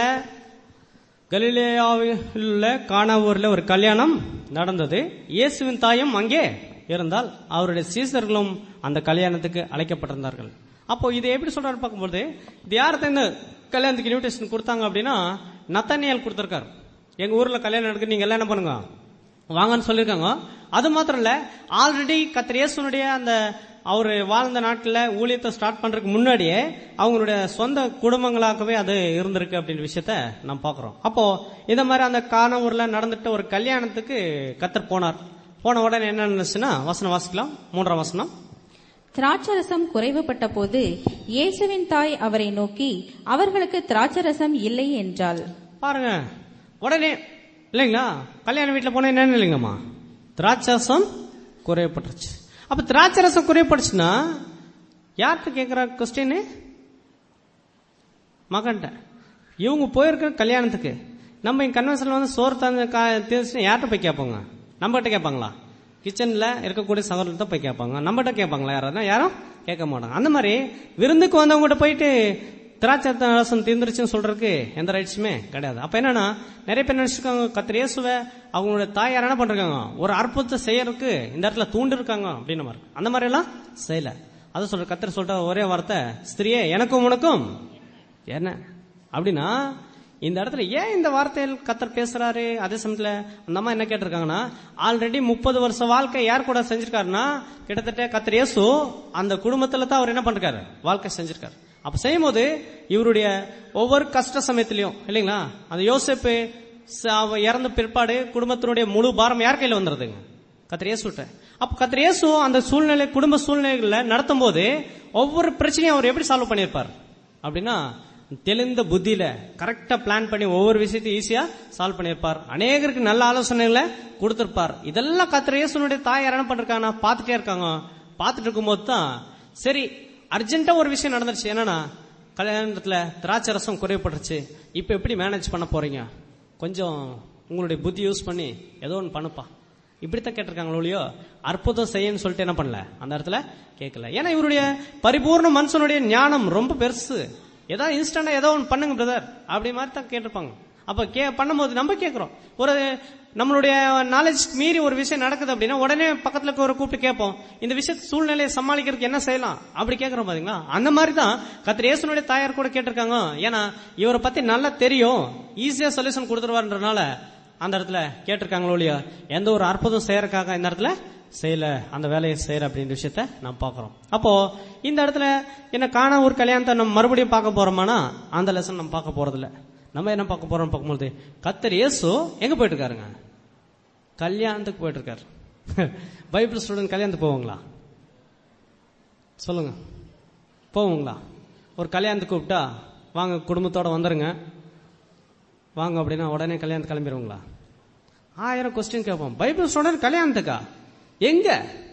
Speaker 1: கலிலேயாவில் உள்ள கானாவூர்ல ஒரு கல்யாணம் நடந்தது இயேசுவின் தாயும் அங்கே இருந்தால் அவருடைய சீசர்களும் அந்த கல்யாணத்துக்கு அழைக்கப்பட்டிருந்தார்கள் அப்போ இதை எப்படி சொல்றாரு பார்க்கும்போது இது யார்த்த இந்த கல்யாணத்துக்கு இன்விடேஷன் கொடுத்தாங்க அப்படின்னா நத்தனியால் கொடுத்திருக்காரு எங்க ஊர்ல கல்யாணம் நடக்கு நீங்க எல்லாம் என்ன பண்ணுங்க வாங்கன்னு சொல்லியிருக்காங்க அது மாத்திரம் இல்ல ஆல்ரெடி கத்திர இயேசுனுடைய அந்த அவர் வாழ்ந்த நாட்டில் ஊழியத்தை ஸ்டார்ட் பண்றதுக்கு முன்னாடியே அவங்களுடைய சொந்த குடும்பங்களாகவே அது இருந்திருக்கு அப்படின்ற விஷயத்த நாம் பார்க்கிறோம் அப்போ இந்த மாதிரி அந்த காணவூர்ல நடந்துட்ட ஒரு கல்யாணத்துக்கு கத்தர் போனார் போன உடனே என்ன நினைச்சுன்னா வசனம் வாசிக்கலாம் மூன்றாம் வசனம்
Speaker 3: திராட்சரசம் குறைவுபட்ட போது இயேசுவின் தாய் அவரை நோக்கி அவர்களுக்கு திராட்சரசம் இல்லை என்றாள்
Speaker 1: பாருங்க உடனே இல்லைங்களா கல்யாண வீட்டில் போனா என்ன இல்லைங்கம்மா திராட்சரசம் குறையப்பட்டுருச்சு அப்ப திராட்சரசம் குறையப்பட்டுச்சுன்னா யார்கிட்ட கேட்கிற கொஸ்டின் மகன்கிட்ட இவங்க போயிருக்கிற கல்யாணத்துக்கு நம்ம இங்க கன்வென்ஷன்ல வந்து சோறு தந்து தீர்ச்சுன்னா யார்கிட்ட போய் கேட்பாங்க நம்ம கிட்ட கேட்பாங்களா கிச்சன்ல இருக்கக்கூடிய சகோதரத்தை போய் கேட்பாங்க நம்மகிட்ட கேட்பாங்களா யாராவது யாரும் கேட்க மாட்டாங்க அந்த மாதிரி விருந்துக்கு வந்தவங்ககிட்ட போயிட்டு திராட்சை ரசம் தீர்ந்துருச்சுன்னு சொல்றதுக்கு எந்த ரைட்ஸுமே கிடையாது அப்ப என்னன்னா நிறைய பேர் நினைச்சிருக்காங்க கத்திர இயேசுவை அவங்களோட தாயார் என்ன பண்றாங்க ஒரு அற்புதத்தை செய்யறதுக்கு இந்த இடத்துல தூண்டு இருக்காங்க அப்படின்னு மாதிரி அந்த மாதிரி எல்லாம் செய்யல அதை சொல்ற கத்திர சொல்ற ஒரே வார்த்தை ஸ்திரியே எனக்கும் உனக்கும் என்ன அப்படின்னா இந்த இடத்துல ஏன் இந்த வார்த்தையில் கத்தர் பேசுறாரு அதே சமயத்துல அந்த அம்மா என்ன கேட்டிருக்காங்கன்னா ஆல்ரெடி முப்பது வருஷ வாழ்க்கை யார் கூட செஞ்சிருக்காருன்னா கிட்டத்தட்ட கத்தர் இயேசு அந்த குடும்பத்துல தான் அவர் என்ன பண்றாரு வாழ்க்கை செஞ்சிருக்காரு அப்ப செய்யும்போது இவருடைய ஒவ்வொரு கஷ்ட சமயத்திலையும் இல்லைங்களா அந்த யோசிப்பு அவ இறந்த பிற்பாடு குடும்பத்தினுடைய முழு பாரம் யார் கையில வந்துருதுங்க கத்திர இயேசுட்ட அப்ப கத்திர இயேசு அந்த சூழ்நிலை குடும்ப சூழ்நிலைகளை நடத்தும் போது ஒவ்வொரு பிரச்சனையும் அவர் எப்படி சால்வ் பண்ணியிருப்பார் அப்படின்னா தெளிந்த புத்தியில கரெக்டா பிளான் பண்ணி ஒவ்வொரு விஷயத்தையும் ஈஸியா சால்வ் பண்ணியிருப்பார் அநேகருக்கு நல்ல ஆலோசனைகளை கொடுத்திருப்பார் இதெல்லாம் கத்திர இயேசுனுடைய தாய் என்ன பண்ணிருக்காங்கன்னா பார்த்துட்டே இருக்காங்க பார்த்துட்டு இருக்கும்போது தான் சரி அர்ஜென்ட்டா ஒரு விஷயம் நடந்துருச்சு என்னன்னா கல்யாணத்துல திராட்சை ரசம் குறைவுபட்டுருச்சு இப்ப எப்படி மேனேஜ் பண்ண போறீங்க கொஞ்சம் உங்களுடைய புத்தி யூஸ் பண்ணி ஏதோ ஒன்று பண்ணுப்பா இப்படித்தான் கேட்டிருக்காங்களோ இல்லையோ அற்புதம் செய்யன்னு சொல்லிட்டு என்ன பண்ணல அந்த இடத்துல கேட்கல ஏன்னா இவருடைய பரிபூர்ண மனுஷனுடைய ஞானம் ரொம்ப பெருசு ஏதாவது இன்ஸ்டன்டா ஏதோ ஒன்று பண்ணுங்க பிரதர் அப்படி மாதிரி தான் கேட்டிருப்பாங்க அப்ப கே பண்ணும்போது நம்ம கேட்கிறோம் ஒரு நம்மளுடைய நாலேஜ் மீறி ஒரு விஷயம் நடக்குது அப்படின்னா உடனே பக்கத்துல இருக்க ஒரு கூப்பிட்டு கேட்போம் இந்த விஷயத்தை சூழ்நிலையை சமாளிக்கிறதுக்கு என்ன செய்யலாம் அப்படி கேட்கிறோம் பாத்தீங்களா அந்த மாதிரி தான் கத்திர இயேசுனுடைய தாயார் கூட கேட்டிருக்காங்க ஏன்னா இவரை பத்தி நல்லா தெரியும் ஈஸியா சொல்யூஷன் கொடுத்துருவாருன்றனால அந்த இடத்துல கேட்டிருக்காங்களோ இல்லையா எந்த ஒரு அற்புதம் செய்யறதுக்காக இந்த இடத்துல செய்யல அந்த வேலையை செய்யற அப்படின்ற விஷயத்த நாம் பார்க்கிறோம் அப்போ இந்த இடத்துல என்ன காண ஒரு கல்யாணத்தை நம்ம மறுபடியும் பார்க்க போறோமானா அந்த லெசன் நம்ம பார்க்க போறது இல்ல நம்ம என்ன பார்க்க போறோம் பார்க்கும்போது கத்தர் இயேசு எங்க போயிட்டு இருக்காருங்க கல்யாணத்துக்கு போயிட்டு இருக்காரு பைபிள் ஸ்டூடெண்ட் கல்யாணத்துக்கு போவாங்களா சொல்லுங்க போவோங்களா ஒரு கல்யாணத்துக்கு கூப்பிட்டா வாங்க குடும்பத்தோட வந்துருங்க வாங்க அப்படின்னா உடனே கல்யாணத்துக்கு கிளம்பிடுவாங்களா ஆயிரம் கொஸ்டின் கேட்போம் பைபிள் ஸ்டூடெண்ட் கல்யாணத்துக்கா எங்க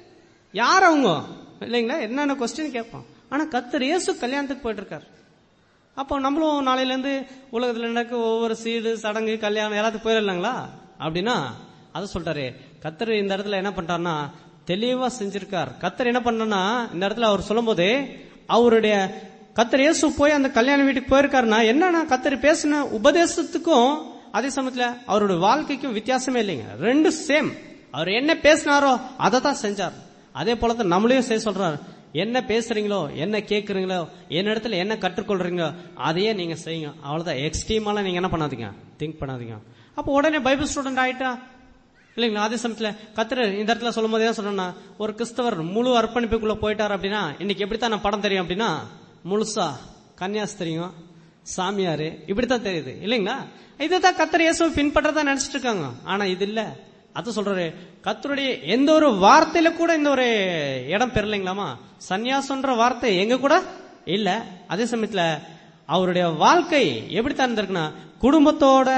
Speaker 1: யார் அவங்க இல்லைங்களா என்னென்ன கொஸ்டின் கேட்போம் ஆனா கத்தர் இயேசு கல்யாணத்துக்கு போயிட்டு இருக்காரு அப்போ நம்மளும் நாளையில இருந்து உலகத்துல நடக்க ஒவ்வொரு சீடு சடங்கு கல்யாணம் எல்லாத்துக்கும் போயிடலாங்களா அப்படின்னா அதை சொல்றாரு கத்தர் இந்த இடத்துல என்ன பண்றாருன்னா தெளிவா செஞ்சிருக்கார் கத்தர் என்ன பண்ணனா இந்த இடத்துல அவர் சொல்லும் போது அவருடைய கத்தர் இயேசு போய் அந்த கல்யாண வீட்டுக்கு போயிருக்காருன்னா என்னன்னா கத்தர் பேசின உபதேசத்துக்கும் அதே சமயத்துல அவருடைய வாழ்க்கைக்கும் வித்தியாசமே இல்லைங்க ரெண்டு சேம் அவர் என்ன பேசினாரோ அதை தான் செஞ்சார் அதே போல தான் நம்மளையும் செய்ய சொல்றாரு என்ன பேசுறீங்களோ என்ன கேட்கறீங்களோ என்ன இடத்துல என்ன கற்றுக்கொள்றீங்களோ அதையே நீங்க செய்யுங்க அவ்வளவுதான் எக்ஸ்ட்ரீமாலாம் நீங்க என்ன பண்ணாதீங்க திங்க் பண்ணாதீங்க அப்போ உடனே பைபிள் ஸ்டூடெண்ட் ஆயிட்டா இல்லைங்களா அதே சமயத்துல கத்திர இந்த இடத்துல சொல்லும் போது என்ன சொல்றேன்னா ஒரு கிறிஸ்தவர் முழு அர்ப்பணிப்புக்குள்ள போயிட்டார் அப்படின்னா இன்னைக்கு எப்படித்தான் நான் படம் தெரியும் அப்படின்னா முழுசா கன்னியாஸ் தெரியும் சாமியாரு இப்படித்தான் தெரியுது இல்லைங்களா இதுதான் கத்திர இயேசுவை பின்பற்றதா நினைச்சிட்டு இருக்காங்க ஆனா இது இல்ல அது சொல்றாரு கத்தருடைய எந்த ஒரு வார்த்தையில கூட இந்த ஒரு இடம் பெறலைங்களாமா சந்நியாசம்ன்ற வார்த்தை எங்க கூட இல்ல அதே சமயத்துல அவருடைய வாழ்க்கை எப்படித்தான் இருந்திருக்குன்னா குடும்பத்தோட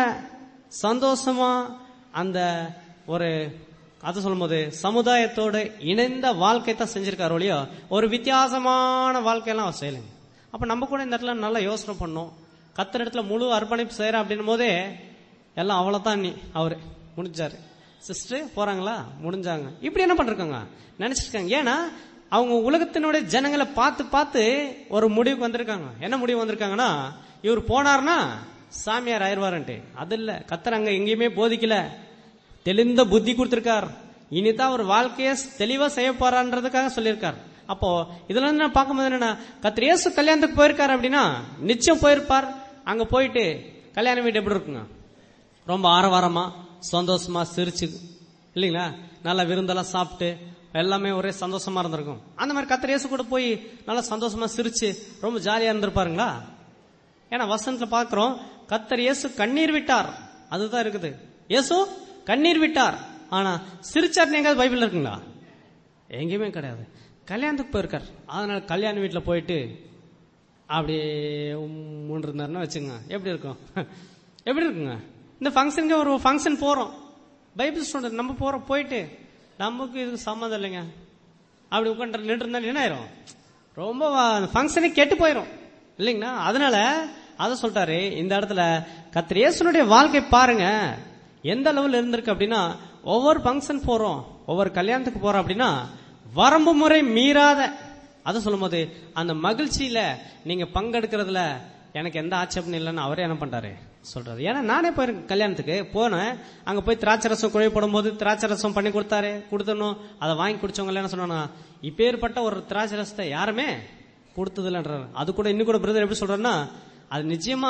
Speaker 1: சந்தோஷமா அந்த ஒரு அது சொல்லும்போது சமுதாயத்தோட இணைந்த வாழ்க்கை தான் செஞ்சிருக்காரு ஒழியோ ஒரு வித்தியாசமான வாழ்க்கையெல்லாம் அவர் செய்யலைங்க அப்ப நம்ம கூட இந்த இடத்துல நல்லா யோசனை பண்ணோம் கத்துற இடத்துல முழு அர்ப்பணிப்பு செய்யற அப்படின்னும் போதே எல்லாம் அவ்வளவுதான் நீ அவரு முடிஞ்சாரு சிஸ்டர் போறாங்களா முடிஞ்சாங்க இப்படி என்ன பண்றாங்க நினைச்சிருக்காங்க ஏன்னா அவங்க உலகத்தினுடைய ஜனங்களை பார்த்து பார்த்து ஒரு முடிவுக்கு வந்திருக்காங்க என்ன முடிவு வந்திருக்காங்கன்னா இவர் போனார்னா சாமியார் ஆயிடுவாருன்ட்டு அது இல்ல கத்தர் அங்க எங்கேயுமே போதிக்கல தெளிந்த புத்தி கொடுத்திருக்கார் இனிதான் அவர் வாழ்க்கைய தெளிவா செய்ய போறான்றதுக்காக சொல்லியிருக்கார் அப்போ இதுல இருந்து நான் பார்க்கும்போது என்னன்னா கத்திர இயேசு கல்யாணத்துக்கு போயிருக்காரு அப்படின்னா நிச்சயம் போயிருப்பார் அங்க போயிட்டு கல்யாண வீடு எப்படி இருக்குங்க ரொம்ப ஆரவாரமா சந்தோஷமா சிரிச்சு இல்லைங்களா நல்லா விருந்தெல்லாம் சாப்பிட்டு எல்லாமே ஒரே சந்தோஷமா இருந்திருக்கும் அந்த மாதிரி கத்திர இயேசு கூட போய் நல்லா சந்தோஷமா சிரிச்சு ரொம்ப ஜாலியா இருந்திருப்பாருங்களா ஏன்னா வசனத்துல பாக்குறோம் கத்தர் இயேசு கண்ணீர் விட்டார் அதுதான் இருக்குது இயேசு கண்ணீர் விட்டார் ஆனா சிரிச்சார் எங்காவது பைபிள் இருக்குங்களா எங்கேயுமே கிடையாது கல்யாணத்துக்கு போயிருக்கார் அதனால கல்யாண வீட்டுல போயிட்டு அப்படியே மூன்று இருந்தாருன்னா வச்சுங்க எப்படி இருக்கும் எப்படி இருக்குங்க இந்த ஃபங்க்ஷனுக்கு ஒரு ஃபங்க்ஷன் போறோம் பைபிள் ஸ்டூடெண்ட் நம்ம போறோம் போயிட்டு நமக்கு இதுக்கு சம்மந்தம் இல்லைங்க அப்படி உட்காந்து நின்று இருந்தா என்ன ஆயிரும் ரொம்ப ஃபங்க்ஷனே கெட்டு போயிரும் இல்லைங்களா அதனால அதை சொல்லிட்டாரு இந்த இடத்துல கத்திர இயேசுனுடைய வாழ்க்கை பாருங்க எந்த அளவில் இருந்திருக்கு அப்படின்னா ஒவ்வொரு ஃபங்க்ஷன் போறோம் ஒவ்வொரு கல்யாணத்துக்கு போறோம் அப்படின்னா வரம்பு முறை மீறாத அதை சொல்லும் போது அந்த மகிழ்ச்சியில நீங்க பங்கெடுக்கிறதுல எனக்கு எந்த ஆட்சேபனும் இல்லைன்னு அவரே என்ன பண்றாரு சொல்றாரு ஏன்னா நானே போயிருக்கேன் கல்யாணத்துக்கு போனேன் அங்க போய் திராட்சை ரசம் குழைப்படும் போது திராட்சை ரசம் பண்ணி கொடுத்தாரு கொடுத்தணும் அதை வாங்கி குடிச்சவங்க என்ன சொன்னா இப்பேற்பட்ட ஒரு திராட்சை ரசத்தை யாருமே கொடுத்தது இல்லைன்றாரு அது கூட இன்னும் கூட பிரதர் எப்படி சொல்றாருன்னா அது நிச்சயமா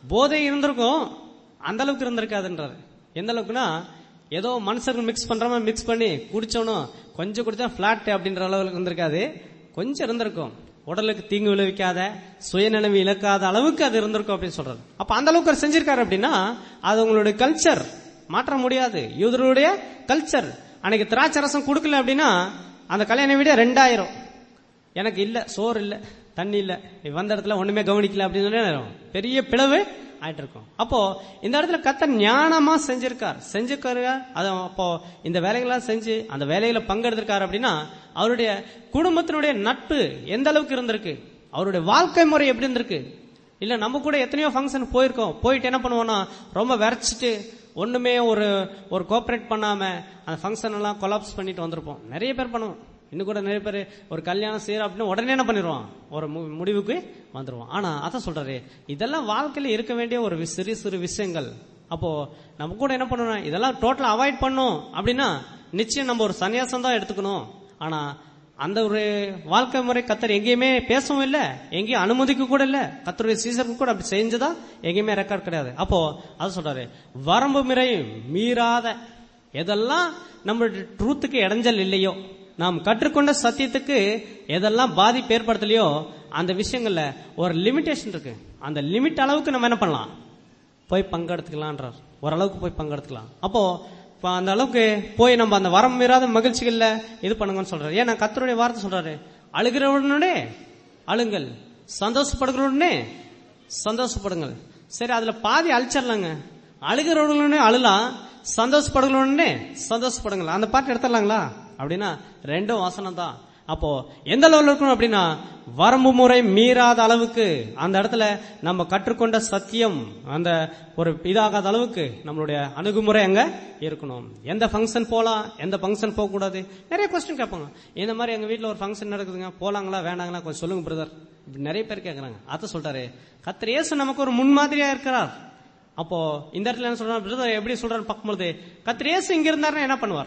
Speaker 1: போதை இருந்திருக்கும் அந்த அளவுக்கு இருந்திருக்காதுன்றாரு எந்த அளவுக்குன்னா ஏதோ மனுஷர்கள் மிக்ஸ் பண்ற மாதிரி மிக்ஸ் பண்ணி குடிச்சோனும் கொஞ்சம் குடிச்சா பிளாட் அப்படின்ற அளவுக்கு இருந்திருக்காது கொஞ்சம் இருந்திருக்கும் உடலுக்கு தீங்கு விளைவிக்காத சுயநினைவு இழக்காத அளவுக்கு அது இருந்திருக்கும் அப்படின்னு சொல்றாரு அப்ப அந்த அளவுக்கு அவர் செஞ்சிருக்காரு அப்படின்னா அது உங்களுடைய கல்ச்சர் மாற்ற முடியாது யூதருடைய கல்ச்சர் அன்னைக்கு திராட்சை ரசம் கொடுக்கல அப்படின்னா அந்த கல்யாண வீடு ரெண்டாயிரம் எனக்கு இல்ல சோறு இல்ல தண்ணி இல்ல வந்த இடத்துல ஒண்ணுமே கவனிக்கல அப்படின்னு சொல்லி பெரிய பிளவு ஆயிட்டு இருக்கும் அப்போ இந்த இடத்துல கத்தர் ஞானமா செஞ்சிருக்கார் செஞ்சிருக்காரு அது அப்போ இந்த வேலைகள்லாம் செஞ்சு அந்த வேலையில பங்கெடுத்திருக்காரு அப்படின்னா அவருடைய குடும்பத்தினுடைய நட்பு எந்த அளவுக்கு இருந்திருக்கு அவருடைய வாழ்க்கை முறை எப்படி இருந்திருக்கு இல்ல நம்ம கூட எத்தனையோ ஃபங்க்ஷன் போயிருக்கோம் போயிட்டு என்ன பண்ணுவோம்னா ரொம்ப விரைச்சிட்டு ஒண்ணுமே ஒரு ஒரு கோஆபரேட் பண்ணாம அந்த ஃபங்க்ஷன் எல்லாம் கொலாப்ஸ் பண்ணிட்டு வந்திருப்போம் நிறைய பேர் பண்ணுவோம் இன்னும் கூட நிறைய பேர் ஒரு கல்யாணம் செய்யறோம் அப்படின்னு உடனே என்ன பண்ணிடுவான் ஒரு மு- முடிவுக்கு வந்துருவான் ஆனா அதான் சொல்றாரு இதெல்லாம் வாழ்க்கையில இருக்க வேண்டிய ஒரு வி- சிறு சிறு விஷயங்கள் அப்போ நம்ம கூட என்ன பண்ணணும் இதெல்லாம் டோட்டலா அவாய்ட் பண்ணும் அப்படின்னா நிச்சயம் நம்ம ஒரு சன்னியாசம் தான் எடுத்துக்கணும் ஆனா அந்த ஒரு வாழ்க்கை முறை கத்தர் எங்கேயுமே பேசவும் இல்ல எங்கேயும் அனுமதிக்க கூட இல்ல கத்தருடைய சீசருக்கு கூட அப்படி செஞ்சதா எங்கேயுமே ரெக்கார்ட் கிடையாது அப்போ அது சொல்றாரு வரம்பு முறை மீறாத எதெல்லாம் நம்மளுடைய ட்ரூத்துக்கு இடைஞ்சல் இல்லையோ நாம் கற்றுக்கொண்ட சத்தியத்துக்கு எதெல்லாம் பாதிப்பு ஏற்படுத்தலையோ அந்த விஷயங்கள்ல ஒரு லிமிடேஷன் இருக்கு அந்த லிமிட் அளவுக்கு நம்ம என்ன பண்ணலாம் போய் பங்கெடுத்துக்கலான்றார் ஓரளவுக்கு போய் பங்கெடுத்துக்கலாம் அப்போ இப்ப அந்த அளவுக்கு போய் நம்ம அந்த வரம் மீறாத மகிழ்ச்சிகள்ல இது பண்ணுங்கன்னு சொல்றாரு ஏன்னா கத்தருடைய வார்த்தை சொல்றாரு அழுகிறவுடனே அழுங்கள் சந்தோஷப்படுகிறவுடனே சந்தோஷப்படுங்கள் சரி அதுல பாதி அழிச்சிடலாங்க அழுகிறவுடனே அழலாம் சந்தோஷப்படுகிறவுடனே சந்தோஷப்படுங்கள் அந்த பாட்டு எடுத்துடலாங்களா அப்படின்னா ரெண்டும் வசனம் தான் அப்போ எந்த லெவலில் இருக்கணும் அப்படின்னா வரம்பு முறை மீறாத அளவுக்கு அந்த இடத்துல நம்ம கற்றுக்கொண்ட சத்தியம் அந்த ஒரு இதாகாத அளவுக்கு நம்மளுடைய அணுகுமுறை அங்க இருக்கணும் எந்த ஃபங்க்ஷன் போலாம் எந்த ஃபங்க்ஷன் போக கூடாது நிறைய கொஸ்டின் கேட்பாங்க இந்த மாதிரி எங்க வீட்ல ஒரு ஃபங்க்ஷன் நடக்குதுங்க போலாங்களா வேண்டாங்களா கொஞ்சம் சொல்லுங்க பிரதர் இப்படி நிறைய பேர் கேட்கறாங்க அத சொல்றாரு கர்த்தர் இயேசு நமக்கு ஒரு முன்மாதிரியா இருக்கிறார் அப்போ இந்த இடத்துல என்ன சொல்றாரு பிரதர் எப்படி சொல்றாரு பார்க்கும்போது கர்த்தர் இயேசு இங்க இருந்தாருன்னா என்ன பண்ணுவார்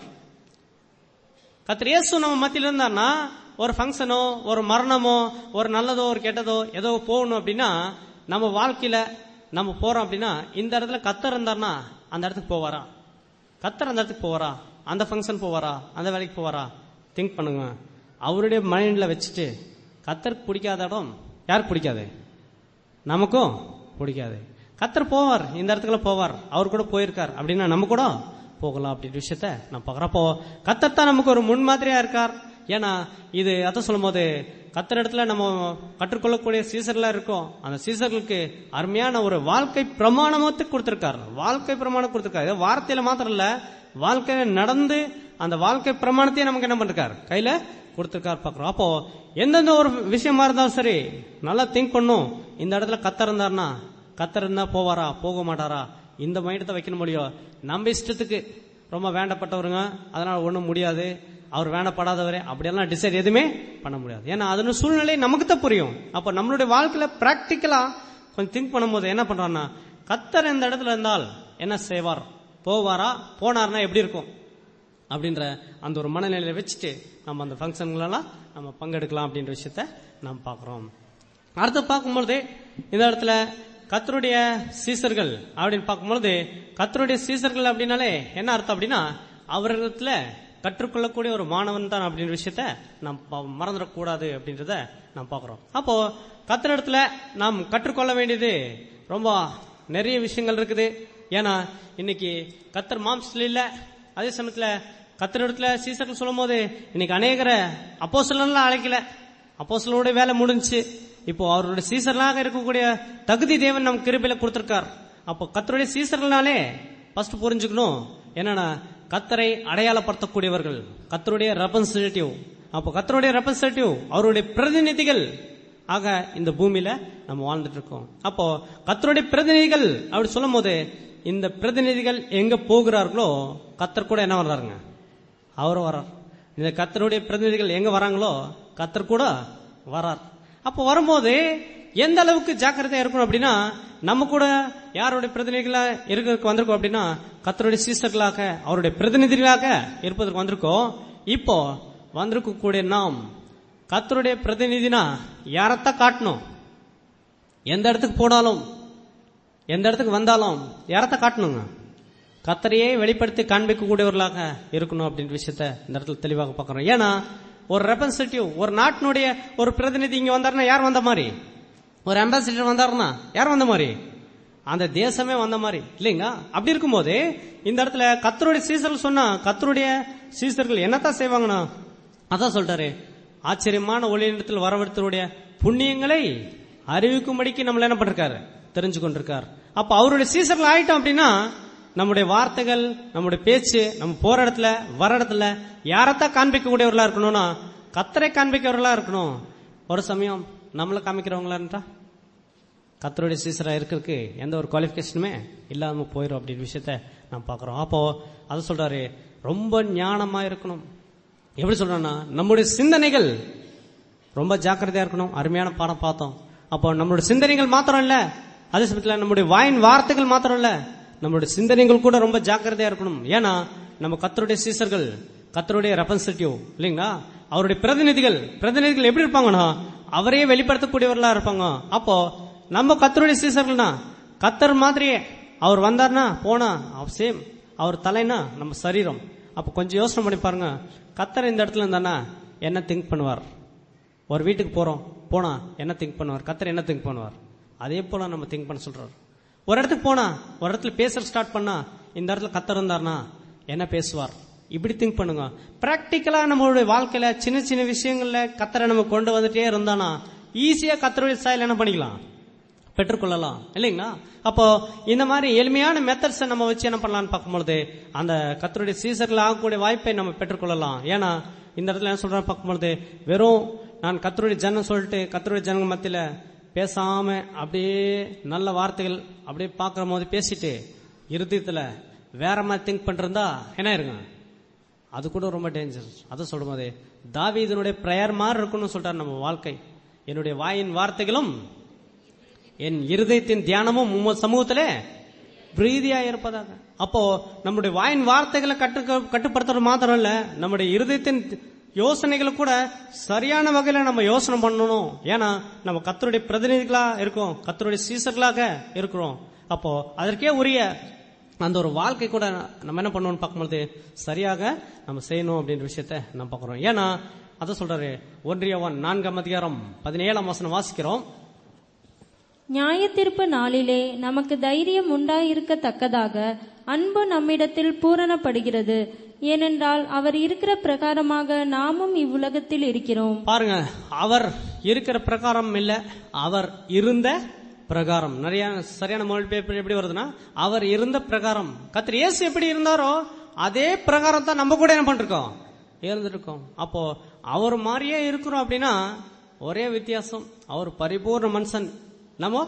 Speaker 1: கர்த்தர் இயேசு நம்ம மத்தியில இருந்தார்னா ஒரு ஃபங்க்ஷனோ ஒரு மரணமோ ஒரு நல்லதோ ஒரு கெட்டதோ ஏதோ போகணும் அப்படின்னா நம்ம வாழ்க்கையில நம்ம போறோம் அப்படின்னா இந்த இடத்துல கத்தர் இருந்தார்னா அந்த இடத்துக்கு போவாரா கத்தர் அந்த இடத்துக்கு போவாரா அந்த ஃபங்க்ஷன் போவாரா அந்த வேலைக்கு போவாரா திங்க் பண்ணுங்க அவருடைய மைண்ட்ல வச்சுட்டு கத்தருக்கு பிடிக்காத இடம் யாருக்கு பிடிக்காது நமக்கும் பிடிக்காது கத்தர் போவார் இந்த இடத்துக்குள்ள போவார் அவர் கூட போயிருக்கார் அப்படின்னா நம்ம கூட போகலாம் அப்படின்ற விஷயத்த நான் பார்க்கறோம் அப்போ கத்தர் தான் நமக்கு ஒரு முன்மாதிரியா இருக்கார் ஏன்னா இது அத சொல்லும் போது கத்தர் இடத்துல நம்ம கற்றுக்கொள்ளக்கூடிய சீசர்லாம் இருக்கும் அந்த சீசர்களுக்கு அருமையான ஒரு வாழ்க்கை பிரமாணமத்தை கொடுத்திருக்கார் வாழ்க்கை பிரமாணம் கொடுத்திருக்காரு இது வார்த்தையில மாத்திரம் இல்ல வாழ்க்கையில நடந்து அந்த வாழ்க்கை பிரமாணத்தையே நமக்கு என்ன பண்ணிருக்கார் கையில கொடுத்திருக்கார் பாக்குறோம் அப்போ எந்தெந்த ஒரு விஷயமா இருந்தாலும் சரி நல்லா திங்க் பண்ணும் இந்த இடத்துல கத்தர் இருந்தாருன்னா கத்தர் இருந்தா போவாரா போக மாட்டாரா இந்த மைண்டத்தை வைக்கணும் முடியும் நம்ம இஷ்டத்துக்கு ரொம்ப வேண்டப்பட்டவருங்க அதனால ஒண்ணும் முடியாது அவர் வேண்டப்படாதவரே அப்படியெல்லாம் டிசைட் எதுவுமே பண்ண முடியாது ஏன்னா அதன் சூழ்நிலை நமக்கு தான் புரியும் அப்ப நம்மளுடைய வாழ்க்கையில பிராக்டிக்கலா கொஞ்சம் திங்க் பண்ணும்போது என்ன பண்றாருன்னா கத்தர் இந்த இடத்துல இருந்தால் என்ன செய்வார் போவாரா போனார்னா எப்படி இருக்கும் அப்படின்ற அந்த ஒரு மனநிலையில வச்சுட்டு நம்ம அந்த ஃபங்க்ஷன்களெல்லாம் நம்ம பங்கெடுக்கலாம் அப்படின்ற விஷயத்த நாம் பார்க்கிறோம் அடுத்து பார்க்கும்பொழுது இந்த இடத்துல கத்தருடைய சீசர்கள் அப்படின்னு பார்க்கும்பொழுது கத்தருடைய சீசர்கள் அப்படின்னாலே என்ன அர்த்தம் அப்படின்னா அவரிடத்துல கற்றுக்கொள்ளக்கூடிய ஒரு மாணவன் தான் அப்படின்ற விஷயத்த நாம் ப- மறந்துடக்கூடாது அப்படின்றத நாம் பார்க்கிறோம் அப்போ கத்தரிடத்துல நாம் கற்றுக்கொள்ள வேண்டியது ரொம்ப நிறைய விஷயங்கள் இருக்குது ஏன்னா இன்னைக்கு கத்தர் மாம்சத்துல இல்ல அதே சமயத்துல கத்தரிடத்துல சீசர்கள் சொல்லும் போது இன்னைக்கு அநேகர அப்போஸ்தலன்லாம் அழைக்கல அப்போஸ்தலனுடைய வேலை முடிஞ்சுச்சு இப்போ அவருடைய சீசர்களாக இருக்கக்கூடிய தகுதி தேவன் நம்ம கிருபையில கொடுத்திருக்கார் அப்போ கத்தருடைய சீசர்கள்னாலே ஃபர்ஸ்ட் புரிஞ்சுக்கணும் என்னன்னா கத்தரை அடையாளப்படுத்தக்கூடியவர்கள் கத்தருடைய ரெப்ரசன்டேட்டிவ் அப்போ கத்தருடைய ரெப்ரசன்டேட்டிவ் அவருடைய பிரதிநிதிகள் ஆக இந்த பூமியில நம்ம வாழ்ந்துட்டு இருக்கோம் அப்போ கத்தருடைய பிரதிநிதிகள் அப்படி சொல்லும் போது இந்த பிரதிநிதிகள் எங்க போகிறார்களோ கத்தர் கூட என்ன வர்றாருங்க அவரும் வரார் இந்த கத்தருடைய பிரதிநிதிகள் எங்க வராங்களோ கத்தர் கூட வரார் அப்போ வரும்போது எந்த அளவுக்கு ஜாக்கிரதையா இருக்கணும் அப்படின்னா நம்ம கூட யாருடைய பிரதிநிதிகளா இருக்கிறதுக்கு வந்திருக்கோம் அப்படின்னா கத்தருடைய சீசர்களாக அவருடைய பிரதிநிதிகளாக இருப்பதற்கு வந்திருக்கோம் இப்போ வந்திருக்கக்கூடிய நாம் கத்தருடைய பிரதிநிதினா யாரத்தான் காட்டணும் எந்த இடத்துக்கு போனாலும் எந்த இடத்துக்கு வந்தாலும் யாரத்தை காட்டணுங்க கத்தரையே வெளிப்படுத்தி காண்பிக்கக்கூடியவர்களாக இருக்கணும் அப்படின்ற விஷயத்த இந்த இடத்துல தெளிவாக பார்க்கறோம் ஏன்னா ஒரு ரெப்ரசன்டேட்டிவ் ஒரு நாட்டினுடைய ஒரு பிரதிநிதி இங்க வந்தாருன்னா யார் வந்த மாதிரி ஒரு அம்பாசிடர் வந்தாருன்னா யார் வந்த மாதிரி அந்த தேசமே வந்த மாதிரி இல்லைங்களா அப்படி இருக்கும்போது இந்த இடத்துல கத்தருடைய சீசர்கள் சொன்னா கத்தருடைய சீசர்கள் என்னத்தான் செய்வாங்கண்ணா அதான் சொல்றாரு ஆச்சரியமான ஒளியிடத்தில் வரவழைத்தருடைய புண்ணியங்களை அறிவிக்கும்படிக்கு நம்மள என்ன பண்ணிருக்காரு தெரிஞ்சு கொண்டிருக்கார் அப்ப அவருடைய சீசர்கள் ஆயிட்டோம் அப்படின்னா நம்முடைய வார்த்தைகள் நம்முடைய பேச்சு நம்ம போற இடத்துல வர இடத்துல யாரத்தான் காண்பிக்கக்கூடியவர்களா இருக்கணும்னா கத்தரை காண்பிக்கிறவர்களா இருக்கணும் ஒரு சமயம் நம்மள காமிக்கிறவங்களா இருந்தா கத்தருடைய சீசரா இருக்கிறதுக்கு எந்த ஒரு குவாலிபிகேஷனுமே இல்லாம போயிடும் அப்படின்ற விஷயத்த நாம் பார்க்கிறோம் அப்போ அதை சொல்றாரு ரொம்ப ஞானமா இருக்கணும் எப்படி சொல்றோம்னா நம்முடைய சிந்தனைகள் ரொம்ப ஜாக்கிரதையா இருக்கணும் அருமையான பாடம் பார்த்தோம் அப்போ நம்மளுடைய சிந்தனைகள் மாத்திரம் இல்ல அதே சமயத்துல நம்முடைய வாயின் வார்த்தைகள் மாத்திரம் இல்ல நம்மளுடைய சிந்தனைகள் கூட ரொம்ப ஜாக்கிரதையா இருக்கணும் ஏன்னா நம்ம கத்தருடைய சீசர்கள் கத்தருடைய ரெப்ரசன்டேட்டிவ் இல்லைங்களா அவருடைய பிரதிநிதிகள் பிரதிநிதிகள் எப்படி இருப்பாங்கன்னா அவரையே வெளிப்படுத்தக்கூடியவர்களா இருப்பாங்க அப்போ நம்ம கத்தருடைய சீசர்கள்னா கத்தர் மாதிரியே அவர் வந்தார்னா போனா சேம் அவர் தலைனா நம்ம சரீரம் அப்ப கொஞ்சம் யோசனை பண்ணி பாருங்க கத்தர் இந்த இடத்துல இருந்தானா என்ன திங்க் பண்ணுவார் ஒரு வீட்டுக்கு போறோம் போனா என்ன திங்க் பண்ணுவார் கத்தர் என்ன திங்க் பண்ணுவார் அதே போல நம்ம திங்க் பண்ண சொல்றாரு ஒரு இடத்துக்கு போனா ஒரு இடத்துல பேச ஸ்டார்ட் பண்ணா இந்த இடத்துல கத்தர் இருந்தார்னா என்ன பேசுவார் இப்படி திங்க் பண்ணுங்க பிராக்டிக்கலா நம்மளுடைய வாழ்க்கையில சின்ன சின்ன விஷயங்கள்ல கத்தரை நம்ம கொண்டு வந்துட்டே இருந்தானா ஈஸியா கத்தருடைய ஸ்டைல் என்ன பண்ணிக்கலாம் பெற்றுக்கொள்ளலாம் இல்லைங்களா அப்போ இந்த மாதிரி எளிமையான மெத்தட்ஸை நம்ம வச்சு என்ன பண்ணலாம்னு பார்க்கும்பொழுது அந்த கத்தருடைய சீசர்கள் ஆகக்கூடிய வாய்ப்பை நம்ம பெற்றுக்கொள்ளலாம் ஏன்னா இந்த இடத்துல என்ன சொல்றேன் பார்க்கும்பொழுது வெறும் நான் கத்தருடைய ஜனம் சொல்லிட்டு கத்தருடைய ஜனங்க மத்தியில பேசாம அப்படியே நல்ல வார்த்தைகள் அப்படியே பார்க்கிற போது பேசிட்டு இருதயத்துல வேற மாதிரி திங்க் பண்றதா என்ன இருங்க அது கூட ரொம்ப டேஞ்சர் அதை சொல்லும் போது தாவி இதனுடைய பிரயர் மாதிரி இருக்கும்னு சொல்றாரு நம்ம வாழ்க்கை என்னுடைய வாயின் வார்த்தைகளும் என் இருதயத்தின் தியானமும் உம்ம சமூகத்திலே பிரீதியா இருப்பதாக அப்போ நம்முடைய வாயின் வார்த்தைகளை கட்டு கட்டுப்படுத்துறது மாத்திரம் இல்ல நம்முடைய இருதயத்தின் யோசனைகளை கூட சரியான வகையில நம்ம யோசனை பண்ணணும் ஏன்னா நம்ம கத்தருடைய பிரதிநிதிகளா இருக்கோம் கத்தருடைய சீசர்களாக இருக்கிறோம் அப்போ அதற்கே உரிய அந்த ஒரு வாழ்க்கை கூட நம்ம என்ன பண்ணணும்னு பார்க்கும்போது சரியாக நம்ம செய்யணும் அப்படின்ற விஷயத்த நம்ம பார்க்கிறோம் ஏன்னா அதை சொல்றாரு ஒன்றியவன் நான்காம் அதிகாரம் பதினேழாம் வசனம் வாசிக்கிறோம்
Speaker 2: நியாயத்தீர்ப்பு நாளிலே நமக்கு தைரியம் உண்டாயிருக்கத்தக்கதாக அன்பு நம்மிடத்தில் பூரணப்படுகிறது ஏனென்றால் அவர் இருக்கிற பிரகாரமாக நாமும் இவ்வுலகத்தில் இருக்கிறோம்
Speaker 1: பாருங்க அவர் இருக்கிற பிரகாரம் இல்ல அவர் இருந்த பிரகாரம் நிறைய சரியான மொழிபெயர்ப்பு எப்படி வருதுன்னா அவர் இருந்த பிரகாரம் கத்திரி இயேசு எப்படி இருந்தாரோ அதே பிரகாரம் தான் நம்ம கூட என்ன பண்ணிருக்கோம் இருந்திருக்கோம் அப்போ அவர் மாதிரியே இருக்கிறோம் அப்படின்னா ஒரே வித்தியாசம் அவர் பரிபூர்ண மனுஷன் நம்ம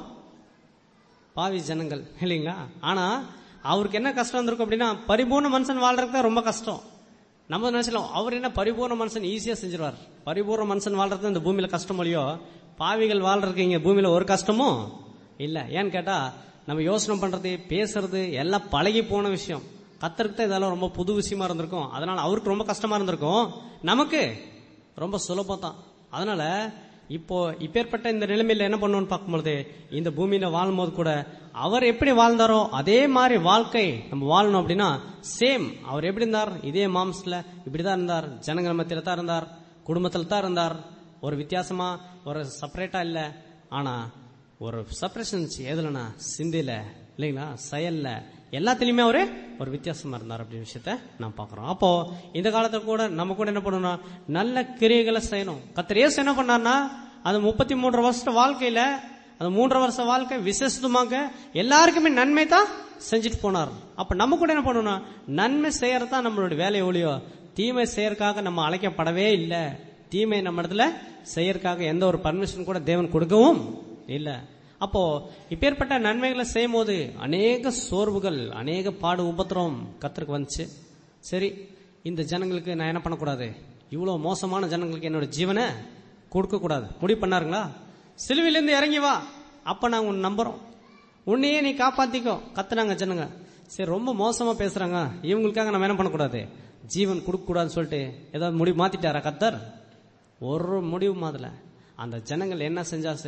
Speaker 1: பாவி ஜனங்கள் இல்லைங்களா ஆனா அவருக்கு என்ன கஷ்டம் இருந்திருக்கும் அப்படின்னா பரிபூர்ண மனுஷன் வாழ்றதுக்கு தான் ரொம்ப கஷ்டம் நம்ம நினைச்சலாம் அவர் என்ன பரிபூர்ண மனுஷன் ஈஸியா செஞ்சிருவார் பரிபூர்ண மனுஷன் வாழ்றது இந்த பூமியில கஷ்டம் இல்லையோ பாவிகள் வாழ்றதுக்கு இங்க பூமியில ஒரு கஷ்டமும் இல்ல ஏன்னு கேட்டா நம்ம யோசனை பண்றது பேசுறது எல்லாம் பழகி போன விஷயம் கத்தருக்கு தான் இதெல்லாம் ரொம்ப புது விஷயமா இருந்திருக்கும் அதனால அவருக்கு ரொம்ப கஷ்டமா இருந்திருக்கும் நமக்கு ரொம்ப சுலபம் தான் அதனால இப்போ இப்பேற்பட்ட இந்த நிலைமையில என்ன பண்ணணும்னு பார்க்கும்பொழுது இந்த பூமியில வாழும்போது கூட அவர் எப்படி வாழ்ந்தாரோ அதே மாதிரி வாழ்க்கை நம்ம வாழணும் அப்படின்னா சேம் அவர் எப்படி இருந்தார் இதே மாம்ஸ்ல இப்படிதான் இருந்தார் ஜனங்கள் மத்தியில தான் இருந்தார் குடும்பத்துல தான் இருந்தார் ஒரு வித்தியாசமா ஒரு செப்பரேட்டா இல்ல ஆனா ஒரு செப்பரேஷன் எதுலனா சிந்தையில இல்லைங்களா செயல்ல எல்லாத்துலயுமே அவரு ஒரு வித்தியாசமா இருந்தார் அப்படின்ற விஷயத்த நான் பாக்குறோம் அப்போ இந்த காலத்துல கூட நம்ம கூட என்ன பண்ணணும் நல்ல கிரியைகளை செய்யணும் கத்தர் இயேசு என்ன பண்ணார்னா அந்த முப்பத்தி மூன்று வருஷ வாழ்க்கையில அந்த மூன்றரை வருஷ வாழ்க்கை விசேஷமாக எல்லாருக்குமே நன்மை தான் செஞ்சுட்டு போனார் அப்ப நம்ம கூட என்ன பண்ணணும் நன்மை செய்யறது தான் நம்மளுடைய வேலை ஒழியோ தீமை செய்யறதுக்காக நம்ம அழைக்கப்படவே இல்லை தீமை நம்ம இடத்துல செய்யறதுக்காக எந்த ஒரு பர்மிஷன் கூட தேவன் கொடுக்கவும் இல்ல அப்போ இப்பேற்பட்ட நன்மைகளை செய்யும் போது அநேக சோர்வுகள் அநேக பாடு உபத்திரம் கத்தருக்கு வந்துச்சு சரி இந்த ஜனங்களுக்கு நான் என்ன பண்ணக்கூடாது இவ்வளவு மோசமான ஜனங்களுக்கு என்னோட ஜீவனை கொடுக்க கூடாது முடிவு பண்ணாருங்களா சிலுவையிலிருந்து இறங்கி வா அப்ப நாங்க உன்னை நம்புறோம் உன்னையே நீ காப்பாத்திக்கோ கத்துனாங்க ஜனங்க சரி ரொம்ப மோசமா பேசுறாங்க இவங்களுக்காக நம்ம என்ன பண்ணக்கூடாது ஜீவன் கொடுக்க கூடாதுன்னு சொல்லிட்டு ஏதாவது முடிவு மாத்திட்டாரா கத்தர் ஒரு முடிவு மாதல அந்த ஜனங்கள் என்ன செஞ்சா சரி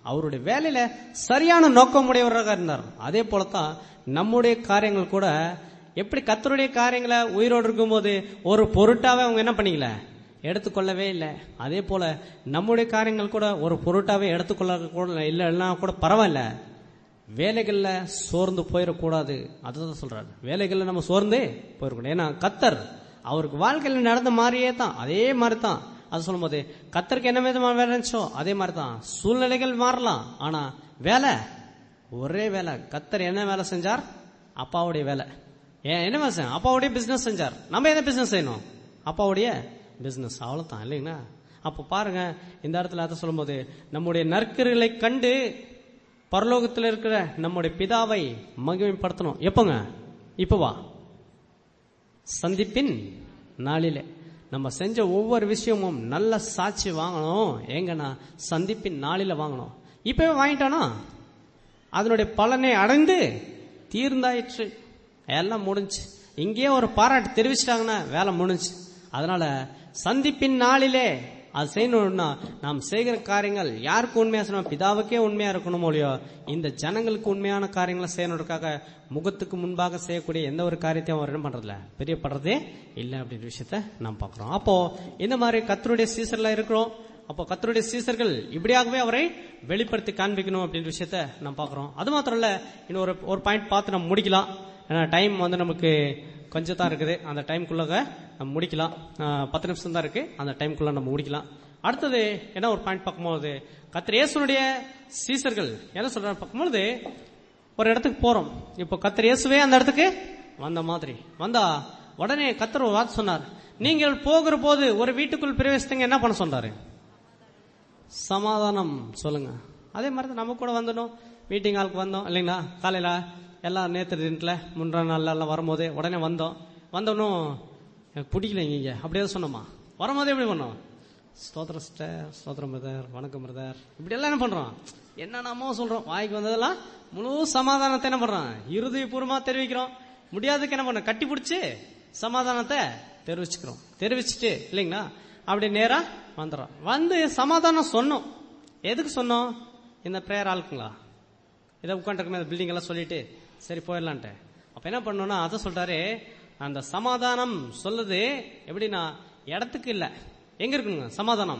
Speaker 1: அவருடைய வேலையில சரியான நோக்கமுடையவராக இருந்தார் அதே போலதான் நம்முடைய காரியங்கள் கூட எப்படி கத்தருடைய காரியங்களை உயிரோடு இருக்கும்போது ஒரு பொருட்டாவே அவங்க என்ன பண்ணிக்கல எடுத்துக்கொள்ளவே இல்லை அதே போல நம்முடைய காரியங்கள் கூட ஒரு பொருட்டாவே எடுத்துக்கொள்ள கூட இல்லைன்னா கூட பரவாயில்ல வேலைகள்ல சோர்ந்து போயிடக்கூடாது அதுதான் சொல்றாரு வேலைகள்ல நம்ம சோர்ந்தே போயிடக்கூடாது ஏன்னா கத்தர் அவருக்கு வாழ்க்கையில நடந்த மாதிரியே தான் அதே மாதிரி தான் அது சொல்லும்போது கத்தருக்கு என்ன விதமான வேலை இருந்துச்சோ அதே மாதிரி தான் சூழ்நிலைகள் மாறலாம் ஆனா வேலை ஒரே வேலை கத்தர் என்ன வேலை செஞ்சார் அப்பாவுடைய வேலை ஏன் என்ன வேலை செஞ்சார் அப்பாவுடைய பிசினஸ் செஞ்சார் நம்ம என்ன பிசினஸ் செய்யணும் அப்பாவுடைய பிசினஸ் அவ்வளவுதான் இல்லைங்களா அப்ப பாருங்க இந்த இடத்துல அதை சொல்லும்போது நம்முடைய நற்கர்களை கண்டு பரலோகத்தில் இருக்கிற நம்முடைய பிதாவை மகிமைப்படுத்தணும் எப்போங்க இப்பவா சந்திப்பின் நாளிலே நம்ம செஞ்ச ஒவ்வொரு விஷயமும் நல்ல சாட்சி வாங்கணும் எங்கன்னா சந்திப்பின் நாளில வாங்கணும் இப்பவே வாங்கிட்டானா அதனுடைய பலனை அடைந்து தீர்ந்தாயிற்று எல்லாம் முடிஞ்சு இங்கேயே ஒரு பாராட்டு தெரிவிச்சிட்டாங்கன்னா வேலை முடிஞ்சு அதனால சந்திப்பின் நாளிலே அது செய்யணும்னா நாம் செய்கிற காரியங்கள் யாருக்கு உண்மையா செய்யணும் பிதாவுக்கே உண்மையா இருக்கணும் இல்லையோ இந்த ஜனங்களுக்கு உண்மையான காரியங்களை செய்யணுக்காக முகத்துக்கு முன்பாக செய்யக்கூடிய எந்த ஒரு காரியத்தையும் அவர் என்ன பண்றதில்ல பெரியப்படுறதே இல்லை அப்படின்ற விஷயத்த நாம் பார்க்கிறோம் அப்போ இந்த மாதிரி கத்தருடைய சீசர்ல இருக்கிறோம் அப்போ கத்தருடைய சீசர்கள் இப்படியாகவே அவரை வெளிப்படுத்தி காண்பிக்கணும் அப்படின்ற விஷயத்த நாம் பார்க்கிறோம் அது மாத்திரம் இல்ல இன்னும் ஒரு ஒரு பாயிண்ட் பார்த்து நம்ம முடிக்கலாம் ஏன்னா டைம் வந்து நமக்கு கொஞ்சம் தான் இருக்குது அந்த டைம்குள்ள நம்ம முடிக்கலாம் ஆஹ் பத்து நிமிஷம் தான் இருக்கு அந்த டைம்குள்ள நம்ம முடிக்கலாம் அடுத்தது என்ன ஒரு பாயிண்ட் பார்க்கும்போது கத்திர இயேசுனுடைய சீசர்கள் என்ன சொல்றாங்க பார்க்கும்போது ஒரு இடத்துக்கு போறோம் இப்போ கத்திர இயேசுவே அந்த இடத்துக்கு வந்த மாதிரி வந்தா உடனே கத்தர் ஒரு வார்த்தை சொன்னார் நீங்கள் போகிற போது ஒரு வீட்டுக்குள் பிரவேசித்தங்க என்ன பண்ண சொன்னாரு சமாதானம் சொல்லுங்க அதே மாதிரி தான் நம்ம கூட வந்துடும் மீட்டிங் ஹாலுக்கு வந்தோம் இல்லைங்களா காலையில எல்லாம் நேற்று தினத்துல முன்றா நாள்ல எல்லாம் வரும்போது உடனே வந்தோம் வந்தோன்னும் எனக்கு பிடிக்கல இங்க அப்படியே சொன்னோமா வரும்போதே எப்படி பண்ணோம் ஸ்தோத்திர சிஸ்டர் ஸ்தோத்திரம் பிரதர் வணக்கம் பிரதர் இப்படி எல்லாம் என்ன பண்றோம் என்னென்னமோ சொல்றோம் வாய்க்கு வந்ததெல்லாம் முழு சமாதானத்தை என்ன பண்றோம் இருதயபூர்வமா தெரிவிக்கிறோம் முடியாதுக்கு என்ன பண்ணோம் கட்டி பிடிச்சி சமாதானத்தை தெரிவிச்சுக்கிறோம் தெரிவிச்சுட்டு இல்லைங்களா அப்படி நேரா வந்துடும் வந்து சமாதானம் சொன்னோம் எதுக்கு சொன்னோம் இந்த பிரேயர் ஆளுக்குங்களா இதை உட்காந்துருக்குமே பில்டிங் எல்லாம் சொல்லிட்டு சரி போயிடலான்ட்டு அப்ப என்ன பண்ணோம்னா அதை சொல்றாரு அந்த சமாதானம் சொல்லுது எப்படின்னா இடத்துக்கு இல்ல எங்க இருக்கணுங்க சமாதானம்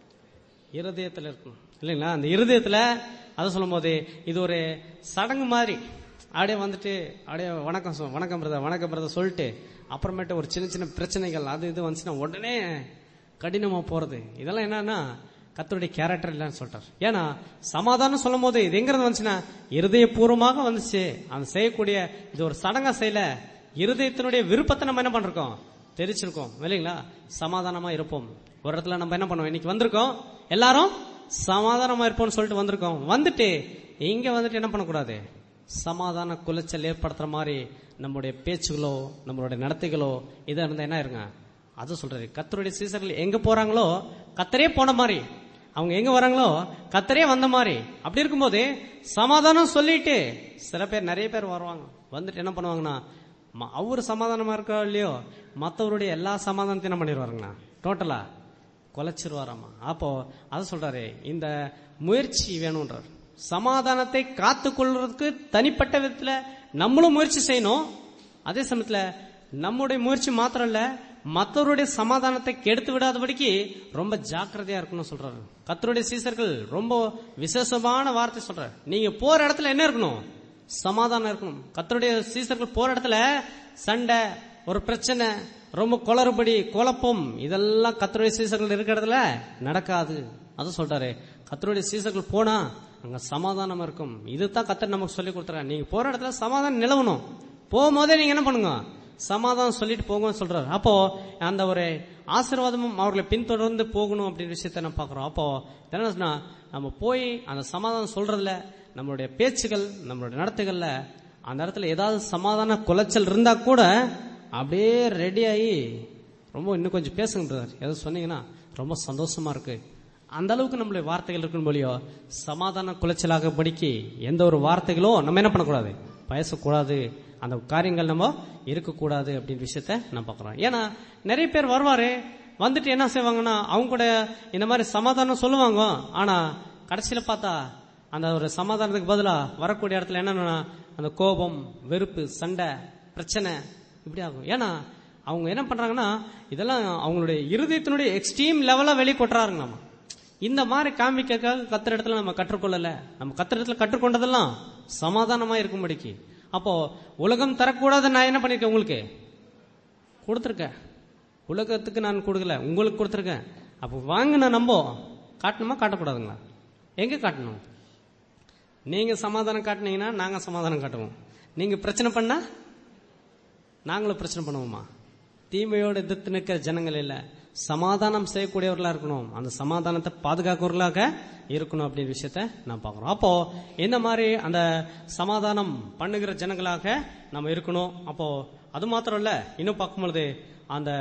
Speaker 1: இருதயத்துல இருக்கணும் இல்லைங்களா அந்த இருதயத்துல அதை சொல்லும்போது இது ஒரு சடங்கு மாதிரி அப்படியே வந்துட்டு அப்படியே வணக்கம் சொ- வணக்கம் பிரதர் வணக்கம் பிரதர் சொல்லிட்டு அப்புறமேட்டு ஒரு சின்ன சின்ன பிரச்சனைகள் அது இது வந்துச்சுன்னா உடனே கடினமா போறது இதெல்லாம் என்னன்னா கத்தருடைய கேரக்டர் இல்லைன்னு சொல்றாரு ஏன்னா சமாதானம் சொல்லும் போது இது எங்கிறது வந்துச்சுன்னா இருதயபூர்வமாக வந்துச்சு அந்த செய்யக்கூடிய இது ஒரு சடங்கா செய்யல இருதயத்தினுடைய விருப்பத்தை நம்ம என்ன பண்றோம் தெரிச்சிருக்கோம் இல்லைங்களா சமாதானமா இருப்போம் ஒரு இடத்துல நம்ம என்ன பண்ணுவோம் இன்னைக்கு வந்திருக்கோம் எல்லாரும் சமாதானமா இருப்போம்னு சொல்லிட்டு வந்திருக்கோம் வந்துட்டு இங்க வந்துட்டு என்ன பண்ணக்கூடாது சமாதான குலைச்சல் ஏற்படுத்துற மாதிரி நம்முடைய பேச்சுகளோ நம்மளுடைய நடத்தைகளோ இதா இருந்தா என்ன இருங்க அது சொல்றாரு கத்தருடைய சீசர்கள் எங்க போறாங்களோ கத்தரே போன மாதிரி அவங்க எங்க வராங்களோ கத்தரே வந்த மாதிரி அப்படி இருக்கும்போது சமாதானம் சொல்லிட்டு சில பேர் நிறைய பேர் வருவாங்க வந்துட்டு என்ன பண்ணுவாங்கன்னா ம- அவரு சமாதானமா இருக்கோ இல்லையோ மத்தவருடைய எல்லா சமாதானத்தையும் என்ன பண்ணிடுவாருங்கண்ணா டோட்டலா கொலைச்சிருவாராமா அப்போ அதை சொல்றாரு இந்த முயற்சி வேணும்ன்றார் சமாதானத்தை காத்துக் கொள்றதுக்கு தனிப்பட்ட விதத்துல நம்மளும் முயற்சி செய்யணும் அதே சமயத்துல நம்முடைய முயற்சி மாத்திரம் இல்ல மற்றவருடைய சமாதானத்தை கெடுத்து விடாதபடிக்கு ரொம்ப ஜாக்கிரதையா இருக்கணும் சொல்றாரு கத்தருடைய சீசர்கள் ரொம்ப விசேஷமான வார்த்தை சொல்றாரு நீங்க போற இடத்துல என்ன இருக்கணும் சமாதானம் இருக்கணும் கத்தருடைய சீசர்கள் போற இடத்துல சண்டை ஒரு பிரச்சனை ரொம்ப குளறுபடி குழப்பம் இதெல்லாம் கத்தருடைய சீசர்கள் இருக்கிற இடத்துல நடக்காது அது சொல்றாரு கத்தருடைய சீசர்கள் போனா அங்க சமாதானம் இருக்கும் இதுதான் கத்தர் நமக்கு சொல்லி கொடுத்துறாரு நீங்க போற இடத்துல சமாதானம் நிலவணும் போகும்போதே நீங்க என்ன பண்ணுங்க சமாதானம் சொல்லிட்டு போங்கன்னு சொல்றாரு அப்போ அந்த ஒரு ஆசீர்வாதமும் அவர்களை பின்தொடர்ந்து போகணும் அப்படின்ற விஷயத்த நம்ம பாக்குறோம் அப்போ என்ன சொன்னா நம்ம போய் அந்த சமாதானம் சொல்றதுல நம்மளுடைய பேச்சுகள் நம்மளுடைய நடத்தைகள்ல அந்த இடத்துல ஏதாவது சமாதான குலைச்சல் இருந்தா கூட அப்படியே ரெடி ஆகி ரொம்ப இன்னும் கொஞ்சம் பேசுங்க பிரதர் ஏதாவது சொன்னீங்கன்னா ரொம்ப சந்தோஷமா இருக்கு அந்த அளவுக்கு நம்மளுடைய வார்த்தைகள் இருக்கணும் போலியோ சமாதான குலைச்சலாக படிக்கு எந்த ஒரு வார்த்தைகளோ நம்ம என்ன பண்ணக்கூடாது பேசக்கூடாது அந்த காரியங்கள் நம்ம இருக்கக்கூடாது அப்படின்ற விஷயத்த நம்ம பார்க்கிறோம் ஏன்னா நிறைய பேர் வருவாரு வந்துட்டு என்ன செய்வாங்கன்னா அவங்க கூட இந்த மாதிரி சமாதானம் சொல்லுவாங்க ஆனா கடைசியில பார்த்தா அந்த ஒரு சமாதானத்துக்கு பதிலா வரக்கூடிய இடத்துல என்னன்னா அந்த கோபம் வெறுப்பு சண்டை பிரச்சனை இப்படி ஆகும் ஏன்னா அவங்க என்ன பண்றாங்கன்னா இதெல்லாம் அவங்களுடைய இருதயத்தினுடைய எக்ஸ்ட்ரீம் லெவலா வெளியே கொட்டுறாருங்க நம்ம இந்த மாதிரி காமிக்க கத்துற இடத்துல நம்ம கற்றுக்கொள்ளல நம்ம கத்துற இடத்துல கற்றுக்கொண்டதெல்லாம் சமாதானமா இருக்கும்படிக்கு அப்போ உலகம் தரக்கூடாத நான் என்ன பண்ணிருக்கேன் உங்களுக்கு கொடுத்துருக்கேன் உலகத்துக்கு நான் கொடுக்கல உங்களுக்கு கொடுத்துருக்கேன் அப்போ வாங்கின நம்ப காட்டணுமா காட்டக்கூடாதுங்களா எங்க காட்டணும் நீங்க சமாதானம் காட்டினீங்கன்னா நாங்க சமாதானம் காட்டுவோம் நீங்க பிரச்சனை பண்ணா நாங்களும் பிரச்சனை பண்ணுவோமா தீமையோடு எதிர்த்து நிற்கிற ஜனங்கள் இல்ல சமாதானம் செய்யக்கூடியவர்களா இருக்கணும் அந்த சமாதானத்தை பாதுகாக்கிறவர்களாக இருக்கணும் அப்படின்ற விஷயத்த நான் பார்க்கிறோம் அப்போ இந்த மாதிரி அந்த சமாதானம் பண்ணுகிற ஜனங்களாக நம்ம இருக்கணும் அப்போ அது மாத்திரம் இல்ல இன்னும் பார்க்கும்பொழுது அந்த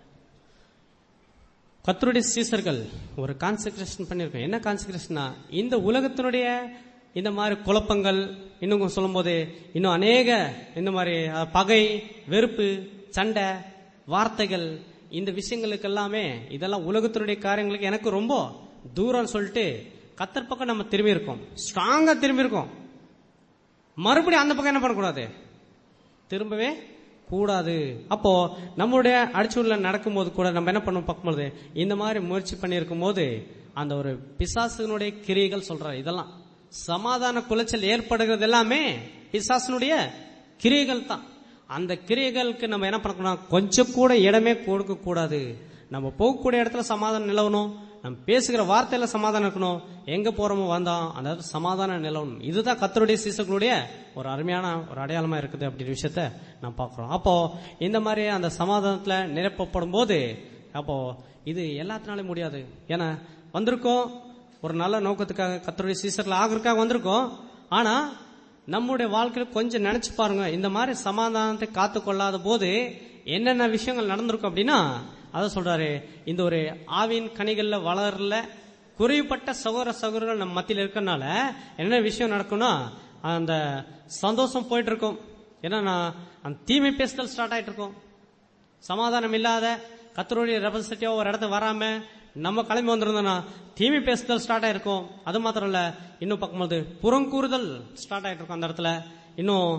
Speaker 1: கத்தருடைய சீசர்கள் ஒரு கான்சென்ட்ரேஷன் பண்ணிருக்கோம் என்ன கான்சென்ட்ரேஷனா இந்த உலகத்தினுடைய இந்த மாதிரி குழப்பங்கள் இன்னும் சொல்லும்போது இன்னும் அநேக இந்த மாதிரி அஹ், பகை வெறுப்பு சண்டை வார்த்தைகள் இந்த விஷயங்களுக்கு எல்லாமே இதெல்லாம் உலகத்தினுடைய காரியங்களுக்கு எனக்கு ரொம்ப தூரம் சொல்லிட்டு கத்தர் பக்கம் நம்ம திரும்பி இருக்கோம் ஸ்ட்ராங்கா திரும்பி இருக்கோம் மறுபடியும் அந்த பக்கம் என்ன பண்ணக்கூடாது திரும்பவே கூடாது அப்போ நம்மளுடைய அடிச்சூர்ல நடக்கும்போது கூட நம்ம என்ன பண்ணுவோம் பார்க்கும்போது இந்த மாதிரி முயற்சி பண்ணியிருக்கும் போது அந்த ஒரு பிசாசுனுடைய கிரியைகள் சொல்றாரு இதெல்லாம் சமாதான குலைச்சல் ஏற்படுகிறது எல்லாமே பிசாசனுடைய கிரியைகள் தான் அந்த கிரியைகளுக்கு நம்ம என்ன பண்ணணும் கொஞ்சம் கூட இடமே கொடுக்க கூடாது நம்ம போகக்கூடிய இடத்துல சமாதானம் நிலவணும் நம்ம பேசுகிற வார்த்தையில சமாதானம் இருக்கணும் எங்க போறோமோ வந்தோம் அதாவது சமாதானம் நிலவணும் இதுதான் கத்தருடைய சீசர்களுடைய ஒரு அருமையான ஒரு அடையாளமா இருக்குது அப்படின்ற விஷயத்த நான் பார்க்கிறோம் அப்போ இந்த மாதிரி அந்த சமாதானத்துல நிரப்பப்படும் போது அப்போ இது எல்லாத்தினாலும் முடியாது ஏன்னா வந்திருக்கோம் ஒரு நல்ல நோக்கத்துக்காக கத்தருடைய சீசர்கள் ஆகிறதுக்காக வந்திருக்கோம் ஆனா நம்முடைய வாழ்க்கையில கொஞ்சம் நினைச்சு பாருங்க இந்த மாதிரி சமாதானத்தை காத்து கொள்ளாத போது என்னென்ன விஷயங்கள் நடந்திருக்கும் அப்படின்னா அத சொல்றாரு இந்த ஒரு ஆவின் கனிகள்ல வளரல குறைவுபட்ட சகோதர சகோதரர்கள் நம்ம மத்தியில் இருக்கறனால என்ன விஷயம் நடக்கும்னா அந்த சந்தோஷம் போயிட்டு இருக்கும் ஏன்னா நான் அந்த தீமை பேசுதல் ஸ்டார்ட் ஆயிட்டு இருக்கும் சமாதானம் இல்லாத கத்தருடைய ரெப்ரசன்டேட்டிவா ஒரு இடத்துக்கு வராம நம்ம கிளம்பி வந்திருந்தோம்னா தீமை பேசுதல் ஸ்டார்ட் ஆயிருக்கும் அது மாத்திரம் இல்ல இன்னும் பார்க்கும்போது புறங்கூறுதல் ஸ்டார்ட் ஆயிட்டு இருக்கும் அந்த இடத்துல இன்னும்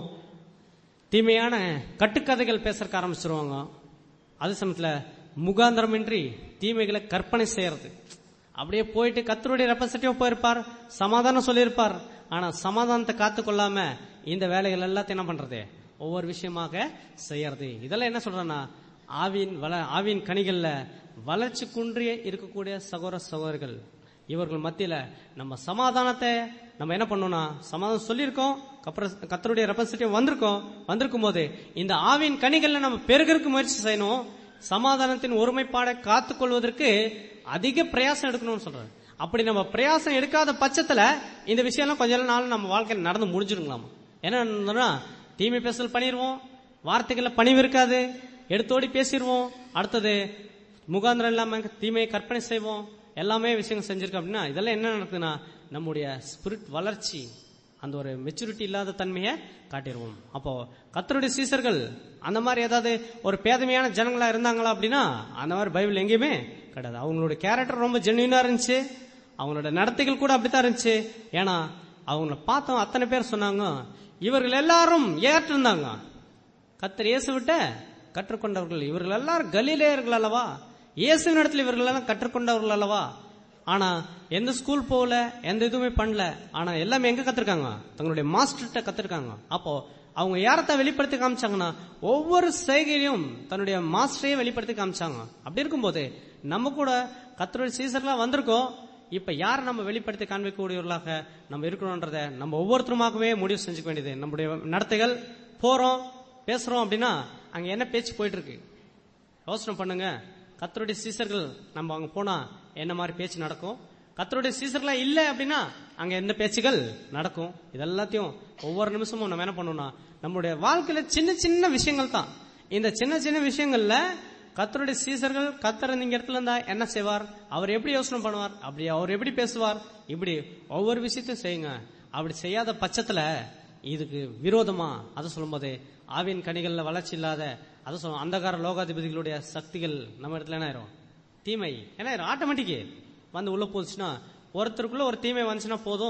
Speaker 1: தீமையான கட்டுக்கதைகள் பேசறக்க ஆரம்பிச்சிருவாங்க அதே சமயத்துல முகாந்திரமின்றி தீமைகளை கற்பனை செய்யறது அப்படியே போயிட்டு கத்தருடைய ரெப்ரசன்டேட்டிவா போயிருப்பார் சமாதானம் சொல்லியிருப்பார் ஆனா சமாதானத்தை காத்து கொள்ளாம இந்த வேலைகள் எல்லாத்தையும் என்ன பண்றது ஒவ்வொரு விஷயமாக செய்யறது இதெல்லாம் என்ன சொல்றேன்னா ஆவின் வள ஆவின் கனிகள்ல வளர்ச்சி குன்றிய இருக்கக்கூடிய சகோதர சகோதரர்கள் இவர்கள் மத்தியில நம்ம சமாதானத்தை நம்ம என்ன பண்ணோம்னா சமாதானம் சொல்லியிருக்கோம் கப்பர- கர்த்தருடைய ரெப்ரசன்டேட்டிவ் வந்திருக்கோம் வந்திருக்கும் போது இந்த ஆவின் கனிகள்ல நம்ம பெருகிறதுக்கு முயற்சி செய்யணும் சமாதானத்தின் ஒருமைப்பாடை காத்துக்கொள்வதற்கு அதிக பிரயாசம் எடுக்கணும்னு சொல்றாரு அப்படி நம்ம பிரயாசம் எடுக்காத பட்சத்துல இந்த விஷயம்லாம் கொஞ்ச நாள் நம்ம வாழ்க்கையில் நடந்து முடிஞ்சிருங்களாம் என்ன தீமை பேசல் பண்ணிடுவோம் வார்த்தைகள்ல பணிவு இருக்காது எடுத்தோடி பேசிடுவோம் அடுத்தது முகாந்திரம் இல்லாம தீமையை கற்பனை செய்வோம் எல்லாமே விஷயங்கள் செஞ்சிருக்கோம் அப்படின்னா இதெல்லாம் என்ன நடக்குதுன்னா நம்முடைய ஸ்பிரிட் வளர்ச்சி அந்த ஒரு மெச்சூரிட்டி இல்லாத தன்மையை காட்டிடுவோம் அப்போ கத்தருடைய சீசர்கள் அந்த மாதிரி ஏதாவது ஒரு பேதமையான ஜனங்களா இருந்தாங்களா அப்படின்னா அந்த மாதிரி பைபிள் எங்கேயுமே கிடையாது அவங்களோட கேரக்டர் ரொம்ப ஜென்யூனா இருந்துச்சு அவங்களோட நடத்தைகள் கூட அப்படித்தான் இருந்துச்சு ஏன்னா அவங்கள பார்த்தோம் அத்தனை பேர் சொன்னாங்க இவர்கள் எல்லாரும் ஏற்று இருந்தாங்க கத்தர் இயேசு விட்ட கற்றுக்கொண்டவர்கள் இவர்கள் எல்லாரும் கலிலேயர்கள் அல்லவா இயேசுவின் இடத்துல இவர்கள் எல்லாம் கற்றுக்கொண்டவர்கள் அல்லவா ஆனா எந்த ஸ்கூல் போகல எந்த இதுவுமே பண்ணல ஆனா எல்லாமே எங்க கத்திருக்காங்க தங்களுடைய மாஸ்டர்கிட்ட கத்திருக்காங்க அப்போ அவங்க யாரத்தான் வெளிப்படுத்தி காமிச்சாங்கன்னா ஒவ்வொரு செய்கையிலும் தன்னுடைய மாஸ்டரையே வெளிப்படுத்தி காமிச்சாங்க அப்படி இருக்கும்போது நம்ம கூட கத்தருடைய சீசர்லாம் வந்திருக்கோம் இப்ப யார் நம்ம வெளிப்படுத்தி காண்பிக்கக்கூடியவர்களாக நம்ம இருக்கணும்ன்றத நம்ம ஒவ்வொருத்தருமாகவே முடிவு செஞ்சுக்க வேண்டியது நம்முடைய நடத்தைகள் போறோம் பேசுறோம் அப்படின்னா அங்க என்ன பேச்சு போயிட்டு இருக்கு யோசனை பண்ணுங்க கத்தருடைய சீசர்கள் நம்ம அங்க போனா என்ன மாதிரி பேச்சு நடக்கும் கத்தருடைய சீசர்களா இல்ல அப்படின்னா அங்க எந்த பேச்சுகள் நடக்கும் இதெல்லாத்தையும் ஒவ்வொரு நிமிஷமும் நம்ம என்ன பண்ணணும்னா நம்மளுடைய வாழ்க்கையில சின்ன சின்ன விஷயங்கள் தான் இந்த சின்ன சின்ன விஷயங்கள்ல கத்தருடைய சீசர்கள் கத்தர் இந்த இடத்துல இருந்தா என்ன செய்வார் அவர் எப்படி யோசனை பண்ணுவார் அப்படி அவர் எப்படி பேசுவார் இப்படி ஒவ்வொரு விஷயத்தையும் செய்யுங்க அப்படி செய்யாத பட்சத்துல இதுக்கு விரோதமா அதை சொல்லும்போது ஆவின் கனிகள்ல வளர்ச்சி இல்லாத அதை சொல்லும் அந்தகார லோகாதிபதிகளுடைய சக்திகள் நம்ம இடத்துல என்ன ஆயிரும் தீமை என்ன ஆயிரும் ஆட்டோமேட்டிக்கு வந்து உள்ள போச்சுன்னா ஒருத்தருக்குள்ள ஒரு தீமை வந்துச்சுன்னா போதும்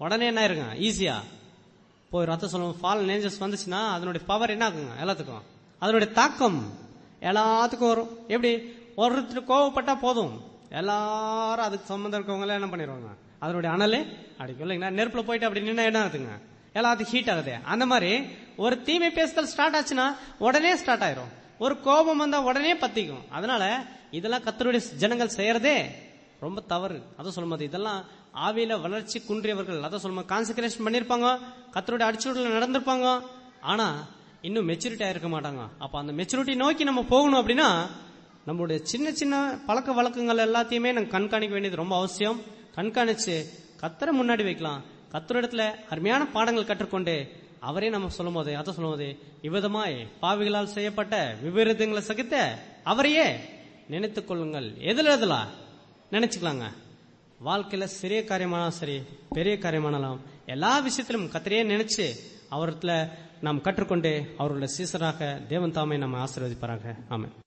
Speaker 1: உடனே என்ன ஆயிருங்க ஈஸியா போய் ரத்த சொல்லும் ஃபால் நேஞ்சர்ஸ் வந்துச்சுன்னா அதனுடைய பவர் என்ன ஆகுங்க எல்லாத்துக்கும் அதனுடைய தாக்கம் எல்லாத்துக்கும் வரும் எப்படி ஒருத்தர் கோவப்பட்டா போதும் எல்லாரும் அதுக்கு சம்மந்தம் இருக்கவங்க எல்லாம் என்ன பண்ணிடுவாங்க அதனுடைய அனலே அடிக்கும் இல்லைங்களா நெருப்புல போயிட்டு அப்படி நின்னா என்ன ஆகுதுங்க எல்லாத்துக்கும் ஹீட் ஆகுது அந்த மாதிரி ஒரு தீமை பேசுதல் ஸ்டார்ட் ஆச்சுன்னா உடனே ஸ்டார்ட் ஆயிரும் ஒரு கோபம் வந்தா உடனே பத்திக்கும் அதனால இதெல்லாம் கத்தருடைய ஜனங்கள் செய்யறதே ரொம்ப தவறு அதை சொல்லும்போது இதெல்லாம் ஆவியில வளர்ச்சி குன்றியவர்கள் அதை சொல்லும்போது கான்சன்ட்ரேஷன் பண்ணிருப்பாங்க கத்தருடைய அடிச்சுடல நடந்திருப்பாங்க ஆனா இன்னும் மெச்சூரிட்டி ஆயிருக்க மாட்டாங்க அப்ப அந்த மெச்சூரிட்டி நோக்கி நம்ம போகணும் அப்படின்னா நம்மளுடைய சின்ன சின்ன பழக்க வழக்கங்கள் எல்லாத்தையுமே நம்ம கண்காணிக்க வேண்டியது ரொம்ப அவசியம் கண்காணிச்சு கத்தரை முன்னாடி வைக்கலாம் கத்தரிடத்துல அருமையான பாடங்கள் கற்றுக்கொண்டு அவரே நம்ம சொல்லும் போது அதை சொல்லும் போது இவ்விதமாய் பாவிகளால் செய்யப்பட்ட விபரீதங்களை சகித்த அவரையே நினைத்துக் கொள்ளுங்கள் எதுல எதுல நினைச்சுக்கலாங்க வாழ்க்கையில சிறிய காரியமானாலும் சரி பெரிய காரியமானாலும் எல்லா விஷயத்திலும் கத்திரையே நினைச்சு அவரத்துல நாம் கற்றுக்கொண்டு அவருடைய சீசராக தேவன் தாமே நம்ம ஆசீர்வதிப்பாராங்க ஆமென்